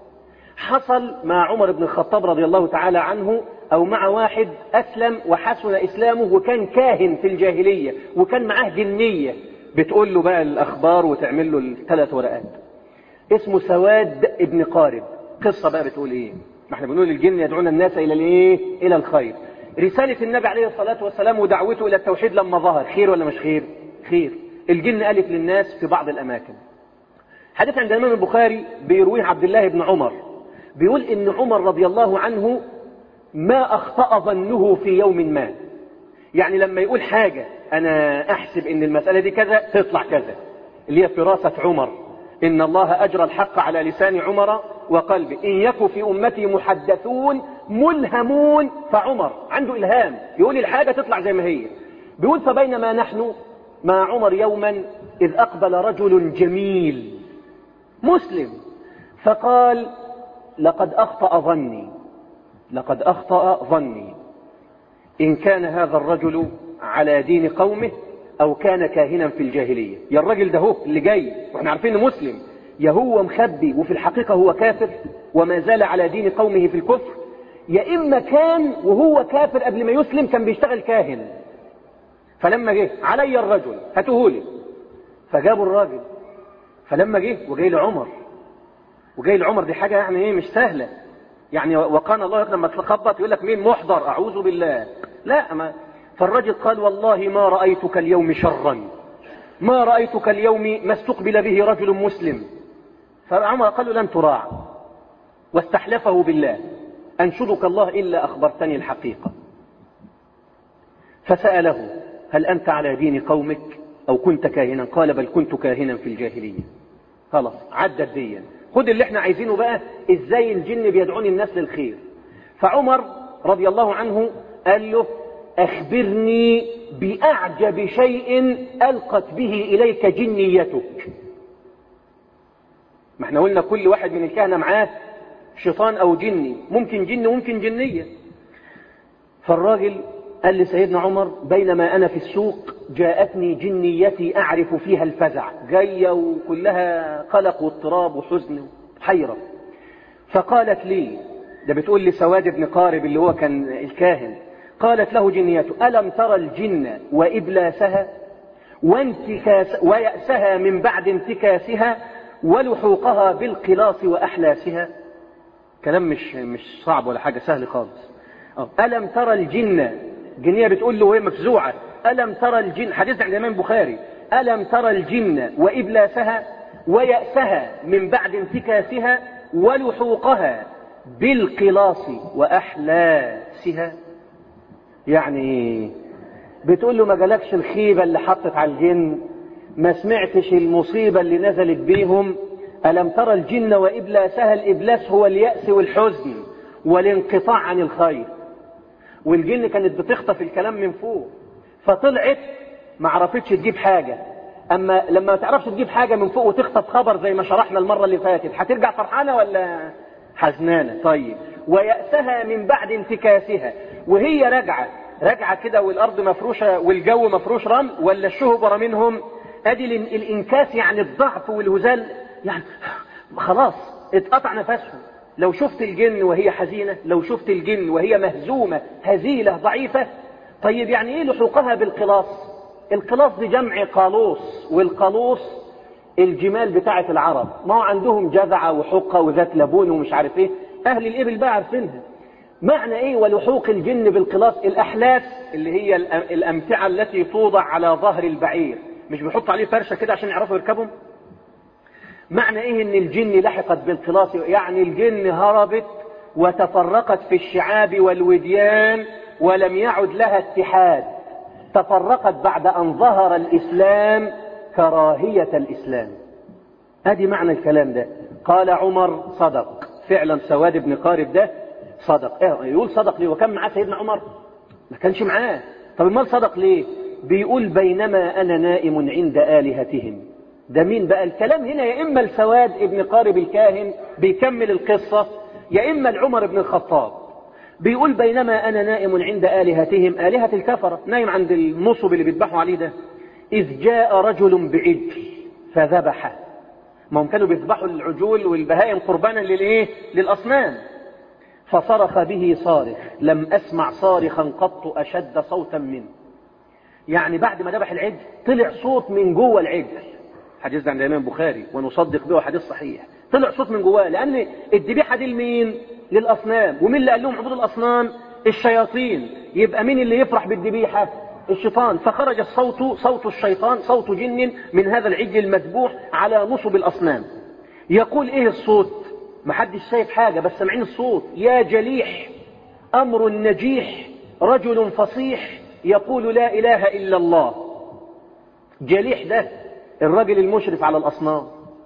حصل مع عمر بن الخطاب رضي الله تعالى عنه او مع واحد اسلم وحسن اسلامه وكان كاهن في الجاهلية وكان معاه جنية بتقول له بقى الاخبار وتعمل له الثلاث ورقات اسمه سواد ابن قارب قصة بقى بتقول ايه ما احنا بنقول الجن يدعون الناس الى الايه الى الخير رسالة النبي عليه الصلاة والسلام ودعوته الى التوحيد لما ظهر خير ولا مش خير خير الجن ألف للناس في بعض الأماكن حديث عند الإمام البخاري بيرويه عبد الله بن عمر بيقول إن عمر رضي الله عنه ما أخطأ ظنه في يوم ما يعني لما يقول حاجة أنا أحسب إن المسألة دي كذا تطلع كذا اللي هي فراسة عمر إن الله أجرى الحق على لسان عمر وقلبه إن يكن في أمتي محدثون ملهمون فعمر عنده إلهام يقول الحاجة تطلع زي ما هي بيقول فبينما نحن مع عمر يوما إذ أقبل رجل جميل مسلم فقال لقد أخطأ ظني لقد أخطأ ظني إن كان هذا الرجل على دين قومه أو كان كاهنا في الجاهلية يا الرجل ده هو اللي جاي واحنا عارفين انه مسلم يا هو مخبي وفي الحقيقة هو كافر وما زال على دين قومه في الكفر يا إما كان وهو كافر قبل ما يسلم كان بيشتغل كاهن فلما جه علي الرجل هاتوهولي فجابوا الراجل فلما جه وجاي لعمر وجاي لعمر دي حاجة يعني ايه مش سهلة يعني وقال الله لما تخبط يقول لك مين محضر أعوذ بالله لا ما فالرجل قال والله ما رأيتك اليوم شرا ما رأيتك اليوم ما استقبل به رجل مسلم فعمر قال له لن تراع واستحلفه بالله أنشدك الله إلا أخبرتني الحقيقة فسأله هل أنت على دين قومك أو كنت كاهنا قال بل كنت كاهنا في الجاهلية خلاص عدت ديا خد اللي احنا عايزينه بقى ازاي الجن بيدعون الناس للخير فعمر رضي الله عنه قال له أخبرني بأعجب شيء ألقت به إليك جنيتك ما احنا قلنا كل واحد من الكهنة معاه شيطان أو جني ممكن جن وممكن جنية فالراجل قال لسيدنا عمر بينما أنا في السوق جاءتني جنيتي أعرف فيها الفزع جاية وكلها قلق واضطراب وحزن وحيرة فقالت لي ده بتقول لي سواد بن قارب اللي هو كان الكاهن قالت له جنيته ألم ترى الجن وإبلاسها وانتكاس ويأسها من بعد انتكاسها ولحوقها بالقلاص وأحلاسها كلام مش مش صعب ولا حاجة سهل خالص ألم ترى الجن جنية بتقول له وهي مفزوعة ألم ترى الجن حديث عن الإمام بخاري ألم ترى الجن وإبلاسها ويأسها من بعد انتكاسها ولحوقها بالقلاص وأحلاسها يعني بتقول له ما جالكش الخيبة اللي حطت على الجن ما سمعتش المصيبة اللي نزلت بيهم ألم ترى الجن وإبلاسها الإبلاس هو اليأس والحزن والانقطاع عن الخير والجن كانت بتخطف الكلام من فوق فطلعت ما عرفتش تجيب حاجة أما لما ما تعرفش تجيب حاجة من فوق وتخطف خبر زي ما شرحنا المرة اللي فاتت هترجع فرحانة ولا حزنانة طيب ويأسها من بعد انتكاسها وهي راجعة راجعة كده والأرض مفروشة والجو مفروش رمل ولا الشهب منهم ادي الانكاس يعني الضعف والهزال يعني خلاص اتقطع نفسهم لو شفت الجن وهي حزينة لو شفت الجن وهي مهزومة هزيلة ضعيفة طيب يعني ايه لحوقها بالقلاص القلاص دي جمع قالوس والقالوس الجمال بتاعة العرب ما هو عندهم جذعة وحقة وذات لبون ومش عارف ايه اهل الابل بقى عارفينها معنى ايه ولحوق الجن بالقلاص الاحلاس اللي هي الامتعة التي توضع على ظهر البعير مش بيحط عليه فرشة كده عشان يعرفوا يركبهم معنى ايه ان الجن لحقت بالقلاص يعني الجن هربت وتفرقت في الشعاب والوديان ولم يعد لها اتحاد تفرقت بعد ان ظهر الاسلام كراهية الاسلام ادي معنى الكلام ده قال عمر صدق فعلا سواد بن قارب ده صدق ايه يقول صدق ليه وكان معاه سيدنا عمر ما كانش معاه طب امال صدق ليه بيقول بينما انا نائم عند الهتهم ده مين بقى الكلام هنا يا اما السواد ابن قارب الكاهن بيكمل القصة يا اما العمر بن الخطاب بيقول بينما انا نائم عند الهتهم الهة الكفرة نايم عند النصب اللي بيذبحوا عليه ده اذ جاء رجل بعجل فذبحه ما هم كانوا بيذبحوا العجول والبهائم قربانا للايه للاصنام فصرخ به صارخ لم اسمع صارخا قط اشد صوتا منه يعني بعد ما ذبح العجل طلع صوت من جوه العجل حديث عند الامام البخاري ونصدق به حديث صحيح طلع صوت من جواه لان الذبيحه دي لمين للاصنام ومين اللي قال لهم عبود الاصنام الشياطين يبقى مين اللي يفرح بالذبيحه الشيطان فخرج الصوت صوت الشيطان صوت جن من هذا العجل المذبوح على نصب الاصنام يقول ايه الصوت محدش شايف حاجه بس سامعين الصوت يا جليح امر نجيح رجل فصيح يقول لا اله الا الله جليح ده الراجل المشرف على الأصنام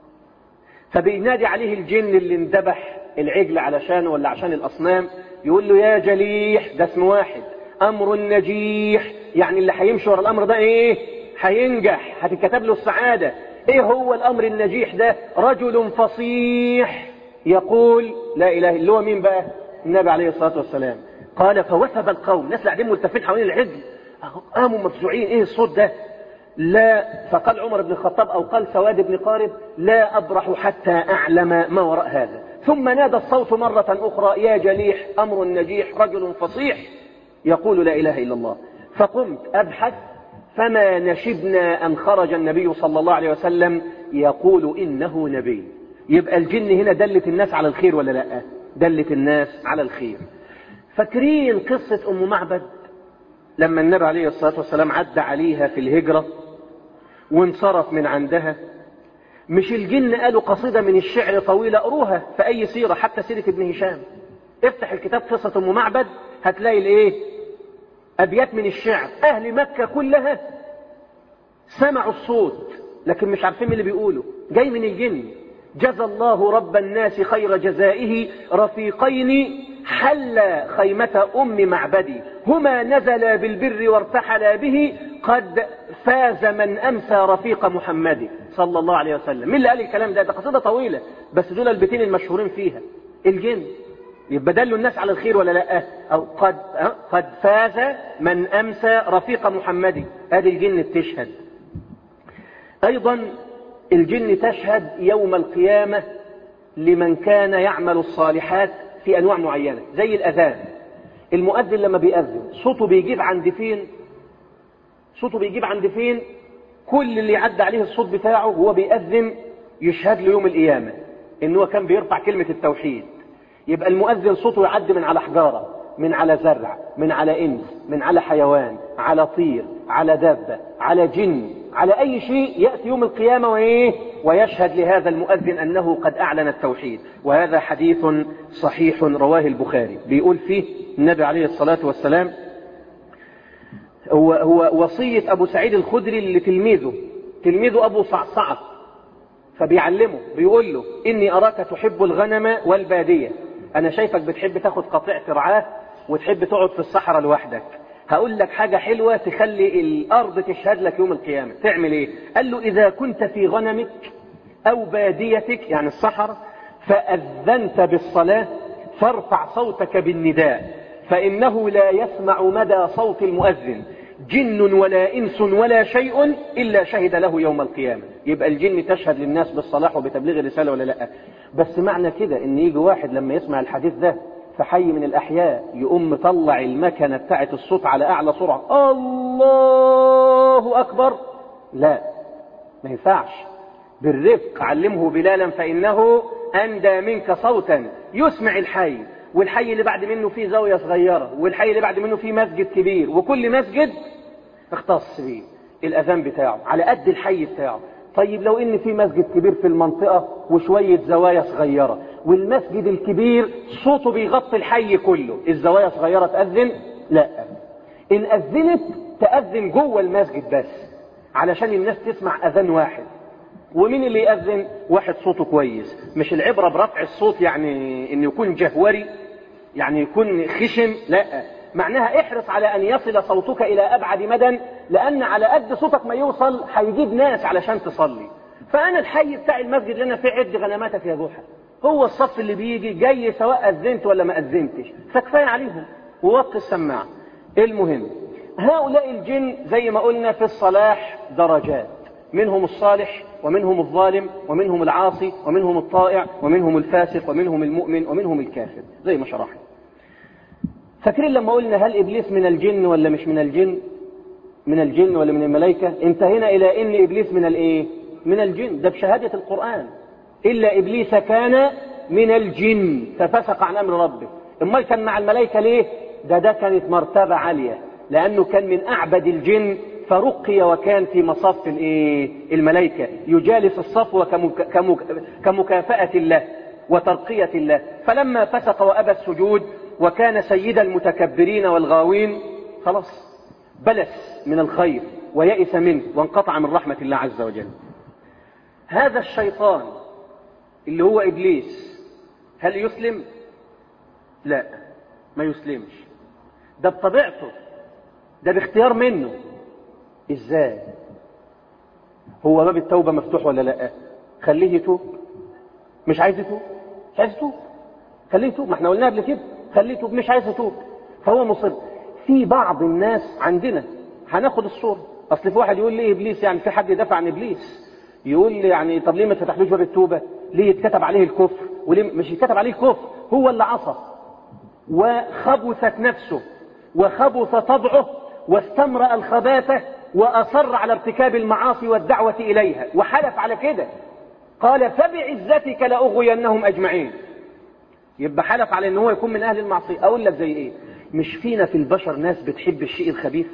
فبينادي عليه الجن اللي اندبح العجل علشان ولا عشان الأصنام يقول له يا جليح ده اسم واحد أمر نجيح يعني اللي هيمشي ورا الأمر ده إيه هينجح هتتكتب له السعادة إيه هو الأمر النجيح ده رجل فصيح يقول لا إله إلا هو مين بقى النبي عليه الصلاة والسلام قال فوثب القوم ناس قاعدين ملتفين حوالين العجل قاموا مفزوعين ايه الصوت ده لا فقال عمر بن الخطاب أو قال سواد بن قارب لا أبرح حتى أعلم ما وراء هذا ثم نادى الصوت مرة أخرى يا جليح أمر نجيح رجل فصيح يقول لا إله إلا الله فقمت أبحث فما نشبنا أن خرج النبي صلى الله عليه وسلم يقول إنه نبي يبقى الجن هنا دلت الناس على الخير ولا لا دلت الناس على الخير فاكرين قصة أم معبد لما النبي عليه الصلاة والسلام عدى عليها في الهجرة وانصرف من عندها مش الجن قالوا قصيدة من الشعر طويلة اقروها في أي سيرة حتى سيرة ابن هشام افتح الكتاب قصة أم معبد هتلاقي الايه أبيات من الشعر أهل مكة كلها سمعوا الصوت لكن مش عارفين اللي بيقولوا جاي من الجن جزى الله رب الناس خير جزائه رفيقين حل خيمة أم معبدي هما نزلا بالبر وارتحلا به قد فاز من أمسى رفيق محمد صلى الله عليه وسلم مين اللي قال الكلام ده ده قصيدة طويلة بس دول البيتين المشهورين فيها الجن يبقى دلوا الناس على الخير ولا لا أو قد, قد فاز من أمسى رفيق محمد ادي الجن بتشهد أيضا الجن تشهد يوم القيامة لمن كان يعمل الصالحات في أنواع معينة زي الأذان المؤذن لما بيأذن صوته بيجيب عند فين صوته بيجيب عند فين كل اللي عدى عليه الصوت بتاعه هو بيأذن يشهد له يوم القيامة إن هو كان بيرفع كلمة التوحيد يبقى المؤذن صوته يعدي من على حجارة من على زرع من على إنس من على حيوان على طير على دابة على جن على أي شيء يأتي يوم القيامة وإيه ويشهد لهذا المؤذن أنه قد أعلن التوحيد وهذا حديث صحيح رواه البخاري بيقول فيه النبي عليه الصلاة والسلام هو, هو وصية أبو سعيد الخدري لتلميذه تلميذه أبو صعصعة فبيعلمه بيقول له إني أراك تحب الغنم والبادية أنا شايفك بتحب تاخد قطيع رعاه وتحب تقعد في الصحراء لوحدك هقول لك حاجة حلوة تخلي الأرض تشهد لك يوم القيامة تعمل إيه قال له إذا كنت في غنمك أو باديتك يعني الصحراء فأذنت بالصلاة فارفع صوتك بالنداء فإنه لا يسمع مدى صوت المؤذن جن ولا إنس ولا شيء إلا شهد له يوم القيامة يبقى الجن تشهد للناس بالصلاح وبتبليغ الرسالة ولا لا بس معنى كده ان يجي واحد لما يسمع الحديث ده في حي من الأحياء يقوم مطلع المكنة بتاعة الصوت على أعلى سرعة الله أكبر لا ما ينفعش بالرفق علمه بلالا فإنه أندى منك صوتا يسمع الحي والحي اللي بعد منه فيه زاوية صغيرة والحي اللي بعد منه فيه مسجد كبير وكل مسجد اختص بيه الأذان بتاعه على قد الحي بتاعه طيب لو ان في مسجد كبير في المنطقة وشوية زوايا صغيرة والمسجد الكبير صوته بيغطي الحي كله الزوايا صغيرة تأذن لا ان أذنت تأذن جوه المسجد بس علشان الناس تسمع أذان واحد ومين اللي يأذن واحد صوته كويس مش العبرة برفع الصوت يعني ان يكون جهوري يعني يكون خشن لا معناها احرص على ان يصل صوتك الى ابعد مدى لان على قد صوتك ما يوصل هيجيب ناس علشان تصلي فانا الحي بتاع المسجد اللي انا فيه عد غنماتك يا جحا هو الصف اللي بيجي جاي سواء اذنت ولا ما اذنتش فكفايه عليهم ووطي السماعه المهم هؤلاء الجن زي ما قلنا في الصلاح درجات منهم الصالح ومنهم الظالم ومنهم العاصي ومنهم الطائع ومنهم الفاسق ومنهم المؤمن ومنهم الكافر زي ما شرحنا فاكرين لما قلنا هل إبليس من الجن ولا مش من الجن من الجن ولا من الملائكة انتهينا إلى إن إبليس من الإيه من الجن ده بشهادة القرآن إلا إبليس كان من الجن ففسق عن أمر ربه امال كان مع الملائكة ليه ده ده كانت مرتبة عالية لأنه كان من أعبد الجن فرقي وكان في مصاف الايه الملائكة يجالس الصفوة كمك... كمك... كمكافأة الله وترقية الله فلما فسق وأبى السجود وكان سيد المتكبرين والغاوين خلاص بلس من الخير ويئس منه وانقطع من رحمة الله عز وجل هذا الشيطان اللي هو إبليس هل يسلم؟ لا ما يسلمش ده بطبيعته ده باختيار منه ازاي هو باب التوبة مفتوح ولا لا خليه يتوب مش عايز يتوب مش عايز يتوب خليه يتوب ما احنا قلنا قبل كده خليه يتوب مش عايز يتوب فهو مصر في بعض الناس عندنا هناخد الصورة اصل في واحد يقول لي ابليس يعني في حد يدافع عن ابليس يقول لي يعني طب ليه ما تفتحلوش باب التوبة ليه يتكتب عليه الكفر وليه مش يتكتب عليه الكفر هو اللي عصى وخبثت نفسه وخبث طبعه واستمرأ الخباثة وأصر على ارتكاب المعاصي والدعوة إليها وحلف على كده قال فبعزتك لأغوينهم أجمعين يبقى حلف على ان هو يكون من أهل المعصية أقول لك زي إيه مش فينا في البشر ناس بتحب الشيء الخبيث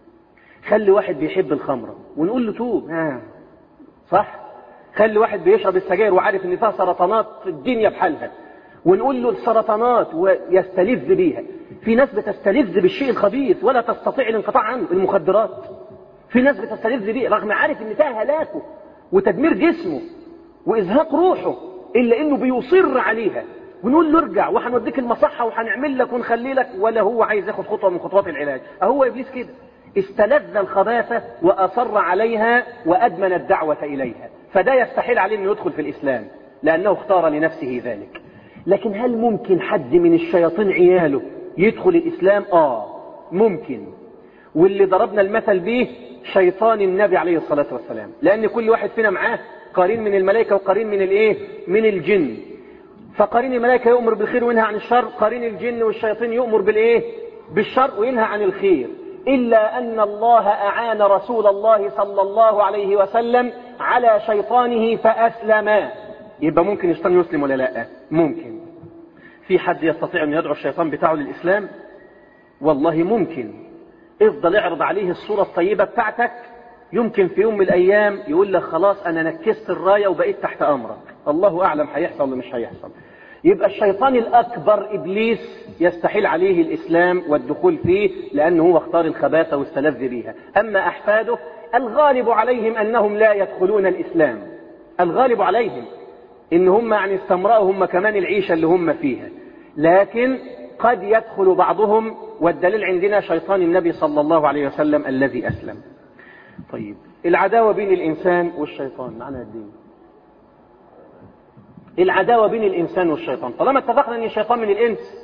خلي واحد بيحب الخمرة ونقول له توب آه. صح خلي واحد بيشرب السجاير وعارف ان فيها سرطانات في الدنيا بحالها ونقول له السرطانات ويستلذ بيها في ناس بتستلذ بالشيء الخبيث ولا تستطيع الانقطاع عنه المخدرات في ناس بتستلذ بيه رغم عارف ان فيها هلاكه وتدمير جسمه وازهاق روحه الا انه بيصر عليها ونقول له ارجع وهنوديك المصحة وهنعمل لك ونخلي لك ولا هو عايز ياخد خطوة من خطوات العلاج اهو ابليس كده استلذ الخباثة واصر عليها وادمن الدعوة اليها فده يستحيل عليه انه يدخل في الاسلام لانه اختار لنفسه ذلك لكن هل ممكن حد من الشياطين عياله يدخل الاسلام اه ممكن واللي ضربنا المثل به شيطان النبي عليه الصلاة والسلام لأن كل واحد فينا معاه قرين من الملائكة وقرين من الايه من الجن فقرين الملائكة يؤمر بالخير وينهى عن الشر قرين الجن والشياطين يؤمر بالايه بالشر وينهى عن الخير إلا أن الله أعان رسول الله صلى الله عليه وسلم على شيطانه فأسلم يبقى ممكن الشيطان يسلم ولا لا ممكن في حد يستطيع أن يدعو الشيطان بتاعه للإسلام والله ممكن افضل اعرض عليه الصورة الطيبة بتاعتك يمكن في يوم من الأيام يقول لك خلاص أنا نكست الراية وبقيت تحت أمرك الله أعلم هيحصل ولا مش هيحصل يبقى الشيطان الأكبر إبليس يستحيل عليه الإسلام والدخول فيه لأنه هو اختار الخباثة واستلذ بها أما أحفاده الغالب عليهم أنهم لا يدخلون الإسلام الغالب عليهم إن هم يعني استمرأوا هم كمان العيشة اللي هم فيها لكن قد يدخل بعضهم والدليل عندنا شيطان النبي صلى الله عليه وسلم الذي أسلم طيب العداوة بين الإنسان والشيطان معنى الدين العداوة بين الإنسان والشيطان طالما اتفقنا أن الشيطان من الإنس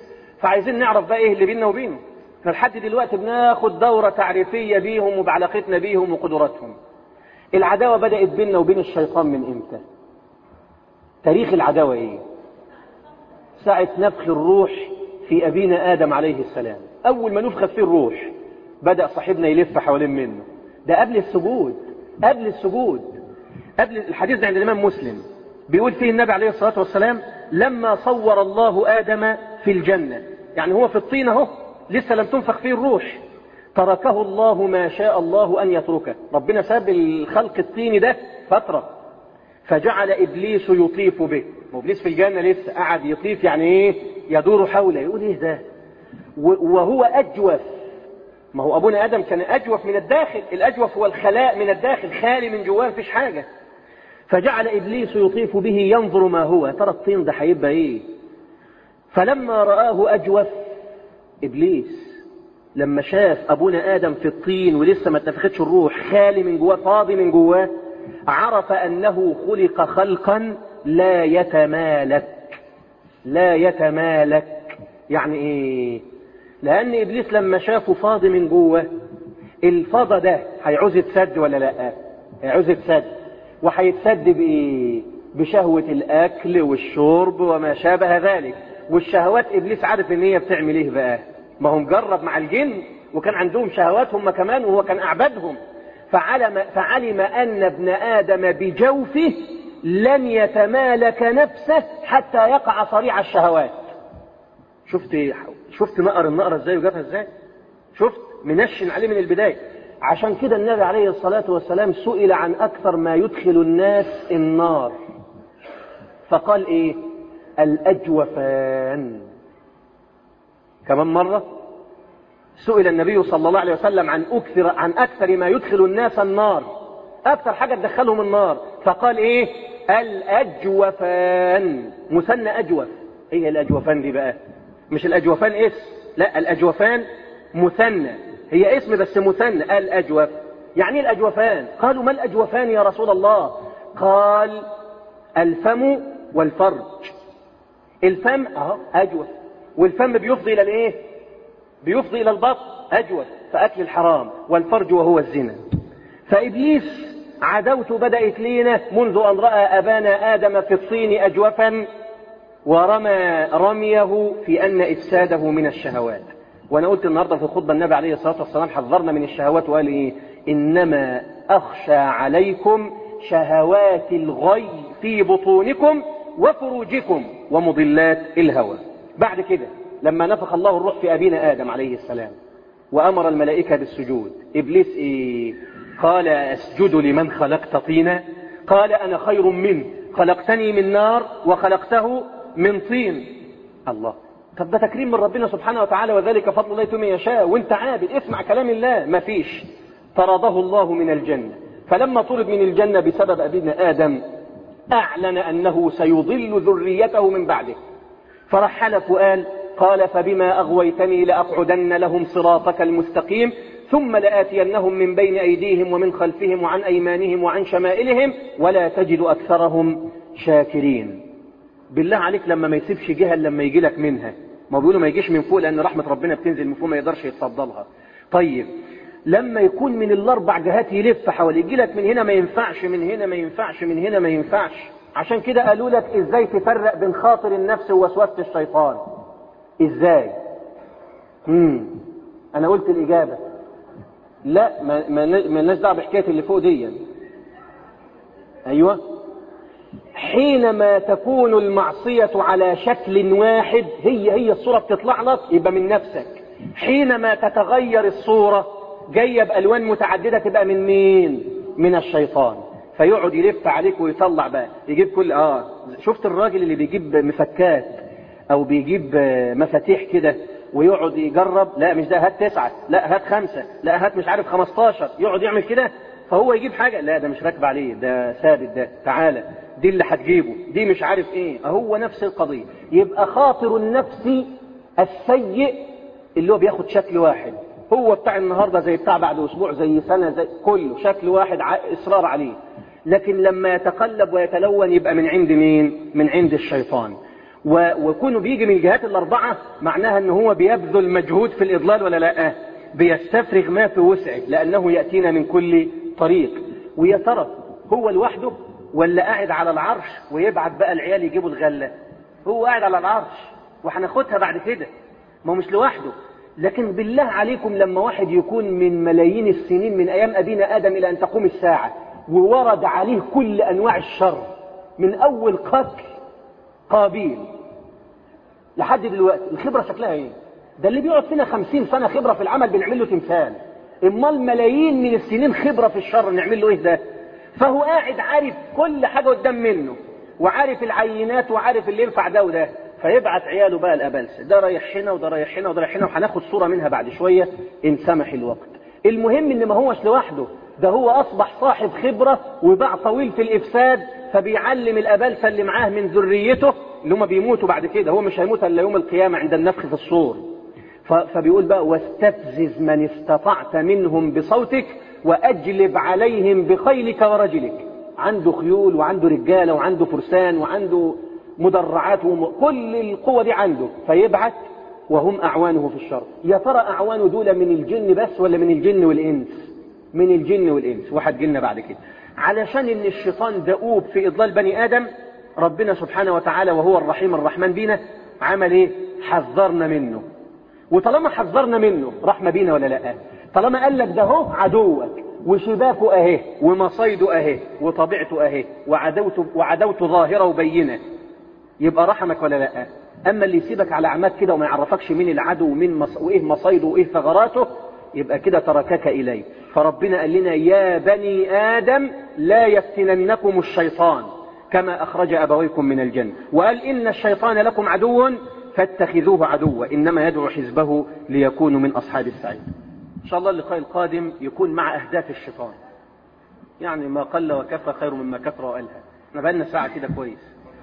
فعايزين نعرف بقى ايه اللي بيننا وبينه احنا لحد دلوقتي بناخد دورة تعريفية بيهم وبعلاقتنا بيهم وقدراتهم العداوة بدأت بيننا وبين الشيطان من امتى تاريخ العداوة ايه ساعة نفخ الروح في أبينا آدم عليه السلام أول ما نفخت فيه الروح بدأ صاحبنا يلف حوالين منه ده قبل السجود قبل السجود قبل الحديث ده عند الإمام مسلم بيقول فيه النبي عليه الصلاة والسلام لما صور الله آدم في الجنة يعني هو في الطين اهو لسه لم تنفخ فيه الروح تركه الله ما شاء الله أن يتركه ربنا ساب الخلق الطيني ده فترة فجعل إبليس يطيف به إبليس في الجنة لسه قعد يطيف يعني إيه يدور حوله يقول إيه ده وهو أجوف ما هو أبونا آدم كان أجوف من الداخل الأجوف هو الخلاء من الداخل خالي من جواه مفيش حاجة فجعل إبليس يطيف به ينظر ما هو ترى الطين ده هيبقى إيه فلما رآه أجوف إبليس لما شاف أبونا آدم في الطين ولسه ما اتنفختش الروح خالي من جواه فاضي من جواه عرف أنه خلق خلقا لا يتمالك لا يتمالك يعني إيه لأن إبليس لما شافه فاضي من جوه الفضا ده هيعوز يتسد ولا لا هيعوز يتسد وهيتسد بإيه بشهوة الأكل والشرب وما شابه ذلك والشهوات إبليس عارف إن هي بتعمل إيه بقى ما هم جرب مع الجن وكان عندهم شهوات هم كمان وهو كان أعبدهم فعلم, فعلم أن ابن آدم بجوفه لن يتمالك نفسه حتى يقع صريع الشهوات شفت شفت نقر النقرة ازاي وجابها ازاي شفت منشن عليه من البداية عشان كده النبي عليه الصلاة والسلام سئل عن أكثر ما يدخل الناس النار فقال إيه الأجوفان كمان مرة سئل النبي صلى الله عليه وسلم عن أكثر, عن أكثر ما يدخل الناس النار أكثر حاجة تدخلهم النار فقال إيه الأجوفان مثنى أجوف إيه الأجوفان دي بقى مش الأجوفان اسم لا الأجوفان مثنى هي اسم بس مثنى الأجوف يعني الأجوفان قالوا ما الأجوفان يا رسول الله قال الفم والفرج الفم اهو أجوف والفم بيفضي إلى الإيه بيفضي إلى البطن أجوف فأكل الحرام والفرج وهو الزنا فإبليس عدوته بدأت لينا منذ أن رأى أبانا آدم في الطين أجوفا ورمى رميه في أن إفساده من الشهوات وأنا قلت النهاردة في خطبة النبي عليه الصلاة والسلام حذرنا من الشهوات وقال إيه إنما أخشى عليكم شهوات الغي في بطونكم وفروجكم ومضلات الهوى بعد كده لما نفخ الله الروح في أبينا آدم عليه السلام وأمر الملائكة بالسجود إبليس إيه قال أسجد لمن خلقت طينا قال أنا خير منه خلقتني من نار وخلقته من طين الله طب ده تكريم من ربنا سبحانه وتعالى وذلك فضل الله يتم يشاء وانت عابد اسمع كلام الله ما فيش طرده الله من الجنة فلما طرد من الجنة بسبب أبينا آدم أعلن أنه سيضل ذريته من بعده فرح حلف وقال قال فبما أغويتني لأقعدن لهم صراطك المستقيم ثم لآتينهم من بين أيديهم ومن خلفهم وعن أيمانهم وعن شمائلهم ولا تجد أكثرهم شاكرين بالله عليك لما ما يسيبش جهة لما يجي لك منها ما بيقولوا ما يجيش من فوق لأن رحمة ربنا بتنزل من فوق ما يقدرش يتفضلها طيب لما يكون من الأربع جهات يلف حوالي يجي لك من هنا ما ينفعش من هنا ما ينفعش من هنا ما ينفعش عشان كده قالوا لك ازاي تفرق بين خاطر النفس ووسوسة الشيطان ازاي امم انا قلت الاجابة لا ما ما لناش دعوه بحكايه اللي فوق دي ايوه حينما تكون المعصية على شكل واحد هي هي الصورة بتطلع لك يبقى من نفسك حينما تتغير الصورة جاية بألوان متعددة تبقى من مين من الشيطان فيقعد يلف عليك ويطلع بقى يجيب كل اه شفت الراجل اللي بيجيب مفكات او بيجيب مفاتيح كده ويقعد يجرب لا مش ده هات تسعة لا هات خمسة لا هات مش عارف خمستاشر يقعد يعمل كده فهو يجيب حاجة لا ده مش راكب عليه ده ثابت ده تعالى دي اللي هتجيبه دي مش عارف ايه هو نفس القضية يبقى خاطر النفس السيء اللي هو بياخد شكل واحد هو بتاع النهاردة زي بتاع بعد اسبوع زي سنة زي كله شكل واحد اصرار عليه لكن لما يتقلب ويتلون يبقى من عند مين من عند الشيطان و- وكونه بيجي من الجهات الأربعة معناها أنه هو بيبذل مجهود في الإضلال ولا لا بيستفرغ ما في وسعه لأنه يأتينا من كل طريق ويا ترى هو لوحده ولا قاعد على العرش ويبعت بقى العيال يجيبوا الغلة هو قاعد على العرش وهناخدها بعد كده ما هو مش لوحده لكن بالله عليكم لما واحد يكون من ملايين السنين من أيام أبينا آدم إلى أن تقوم الساعة وورد عليه كل أنواع الشر من أول قتل قابيل لحد دلوقتي الخبرة شكلها ايه ده اللي بيقعد فينا خمسين سنة خبرة في العمل بنعمل له تمثال امال ملايين من السنين خبرة في الشر نعمل له ايه ده فهو قاعد عارف كل حاجة قدام منه وعارف العينات وعارف اللي ينفع ده وده فيبعت عياله بقى الأبلسة ده رايح هنا وده رايح هنا وده رايح هنا وهناخد صورة منها بعد شوية إن سمح الوقت المهم إن ما هوش لوحده ده هو أصبح صاحب خبرة وباع طويل في الإفساد فبيعلم الأبلسة اللي معاه من ذريته اللي هم بيموتوا بعد كده هو مش هيموت إلا يوم القيامة عند النفخ في الصور ف- فبيقول بقى واستفزز من استطعت منهم بصوتك وأجلب عليهم بخيلك ورجلك عنده خيول وعنده رجالة وعنده فرسان وعنده مدرعات وم... كل القوة دي عنده فيبعث وهم أعوانه في الشر يا ترى أعوانه دول من الجن بس ولا من الجن والإنس من الجن والإنس واحد جن بعد كده علشان إن الشيطان دؤوب في إضلال بني آدم ربنا سبحانه وتعالى وهو الرحيم الرحمن بينا عمل إيه حذرنا منه وطالما حذرنا منه رحمة بينا ولا لا طالما قال لك ده هو عدوك وشباكه اهي ومصايده اهي وطبيعته اهي وعدوته وعدوته ظاهرة وبينة يبقى رحمك ولا لا اما اللي يسيبك على عماد كده وما يعرفكش مين العدو ومين مص... وايه مصايده وايه ثغراته يبقى كده تركك اليه فربنا قال لنا يا بني ادم لا يفتننكم الشيطان كما اخرج ابويكم من الجنه وقال ان الشيطان لكم عدو فاتخذوه عدوا انما يدعو حزبه ليكونوا من اصحاب السعير ان شاء الله اللقاء القادم يكون مع اهداف الشيطان يعني ما قل وكفى خير مما كثر والهى احنا بقالنا ساعه كده كويس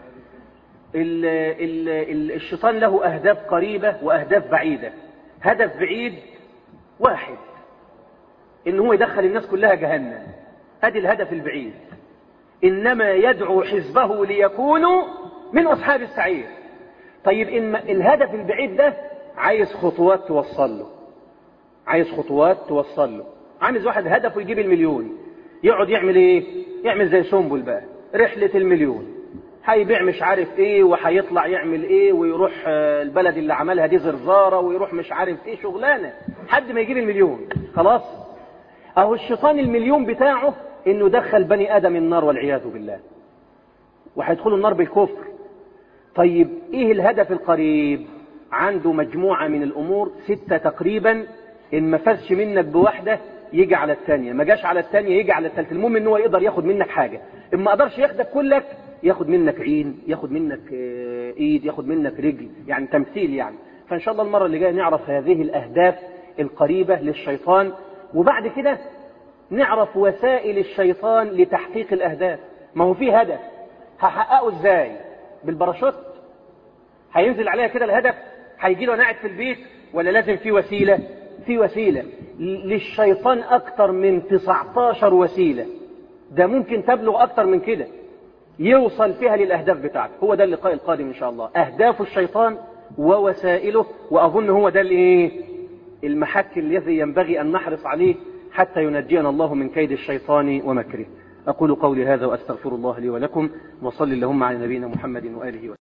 ال ال ال الشيطان له أهداف قريبة وأهداف بعيدة هدف بعيد واحد إن هو يدخل الناس كلها جهنم هذه الهدف البعيد إنما يدعو حزبه ليكونوا من أصحاب السعير طيب إن الهدف البعيد ده عايز خطوات توصل له عايز خطوات توصل له عايز واحد هدفه يجيب المليون يقعد يعمل ايه يعمل زي سنبل بقى رحلة المليون هيبيع مش عارف ايه وهيطلع يعمل ايه ويروح آه، البلد اللي عملها دي زرزارة ويروح مش عارف ايه شغلانة حد ما يجيب المليون خلاص اهو الشيطان المليون بتاعه انه دخل بني ادم النار والعياذ بالله وهيدخلوا النار بالكفر طيب ايه الهدف القريب عنده مجموعة من الامور ستة تقريبا ان ما فازش منك بواحدة يجي على الثانية ما جاش على الثانية يجي على الثالثة المهم ان هو يقدر ياخد منك حاجة ان ما قدرش ياخدك كلك ياخد منك عين ياخد منك آه، ايد ياخد منك رجل يعني تمثيل يعني فان شاء الله المرة اللي جاية نعرف هذه الاهداف القريبة للشيطان وبعد كده نعرف وسائل الشيطان لتحقيق الاهداف ما هو في هدف هحققه ازاي بالباراشوت هينزل عليها كده الهدف هيجي له قاعد في البيت ولا لازم في وسيلة في وسيلة للشيطان أكتر من 19 وسيلة ده ممكن تبلغ أكتر من كده يوصل فيها للأهداف بتاعته هو ده اللقاء القادم إن شاء الله أهداف الشيطان ووسائله وأظن هو ده الإيه المحك الذي ينبغي أن نحرص عليه حتى ينجينا الله من كيد الشيطان ومكره أقول قولي هذا وأستغفر الله لي ولكم وصل اللهم على نبينا محمد وآله وسلم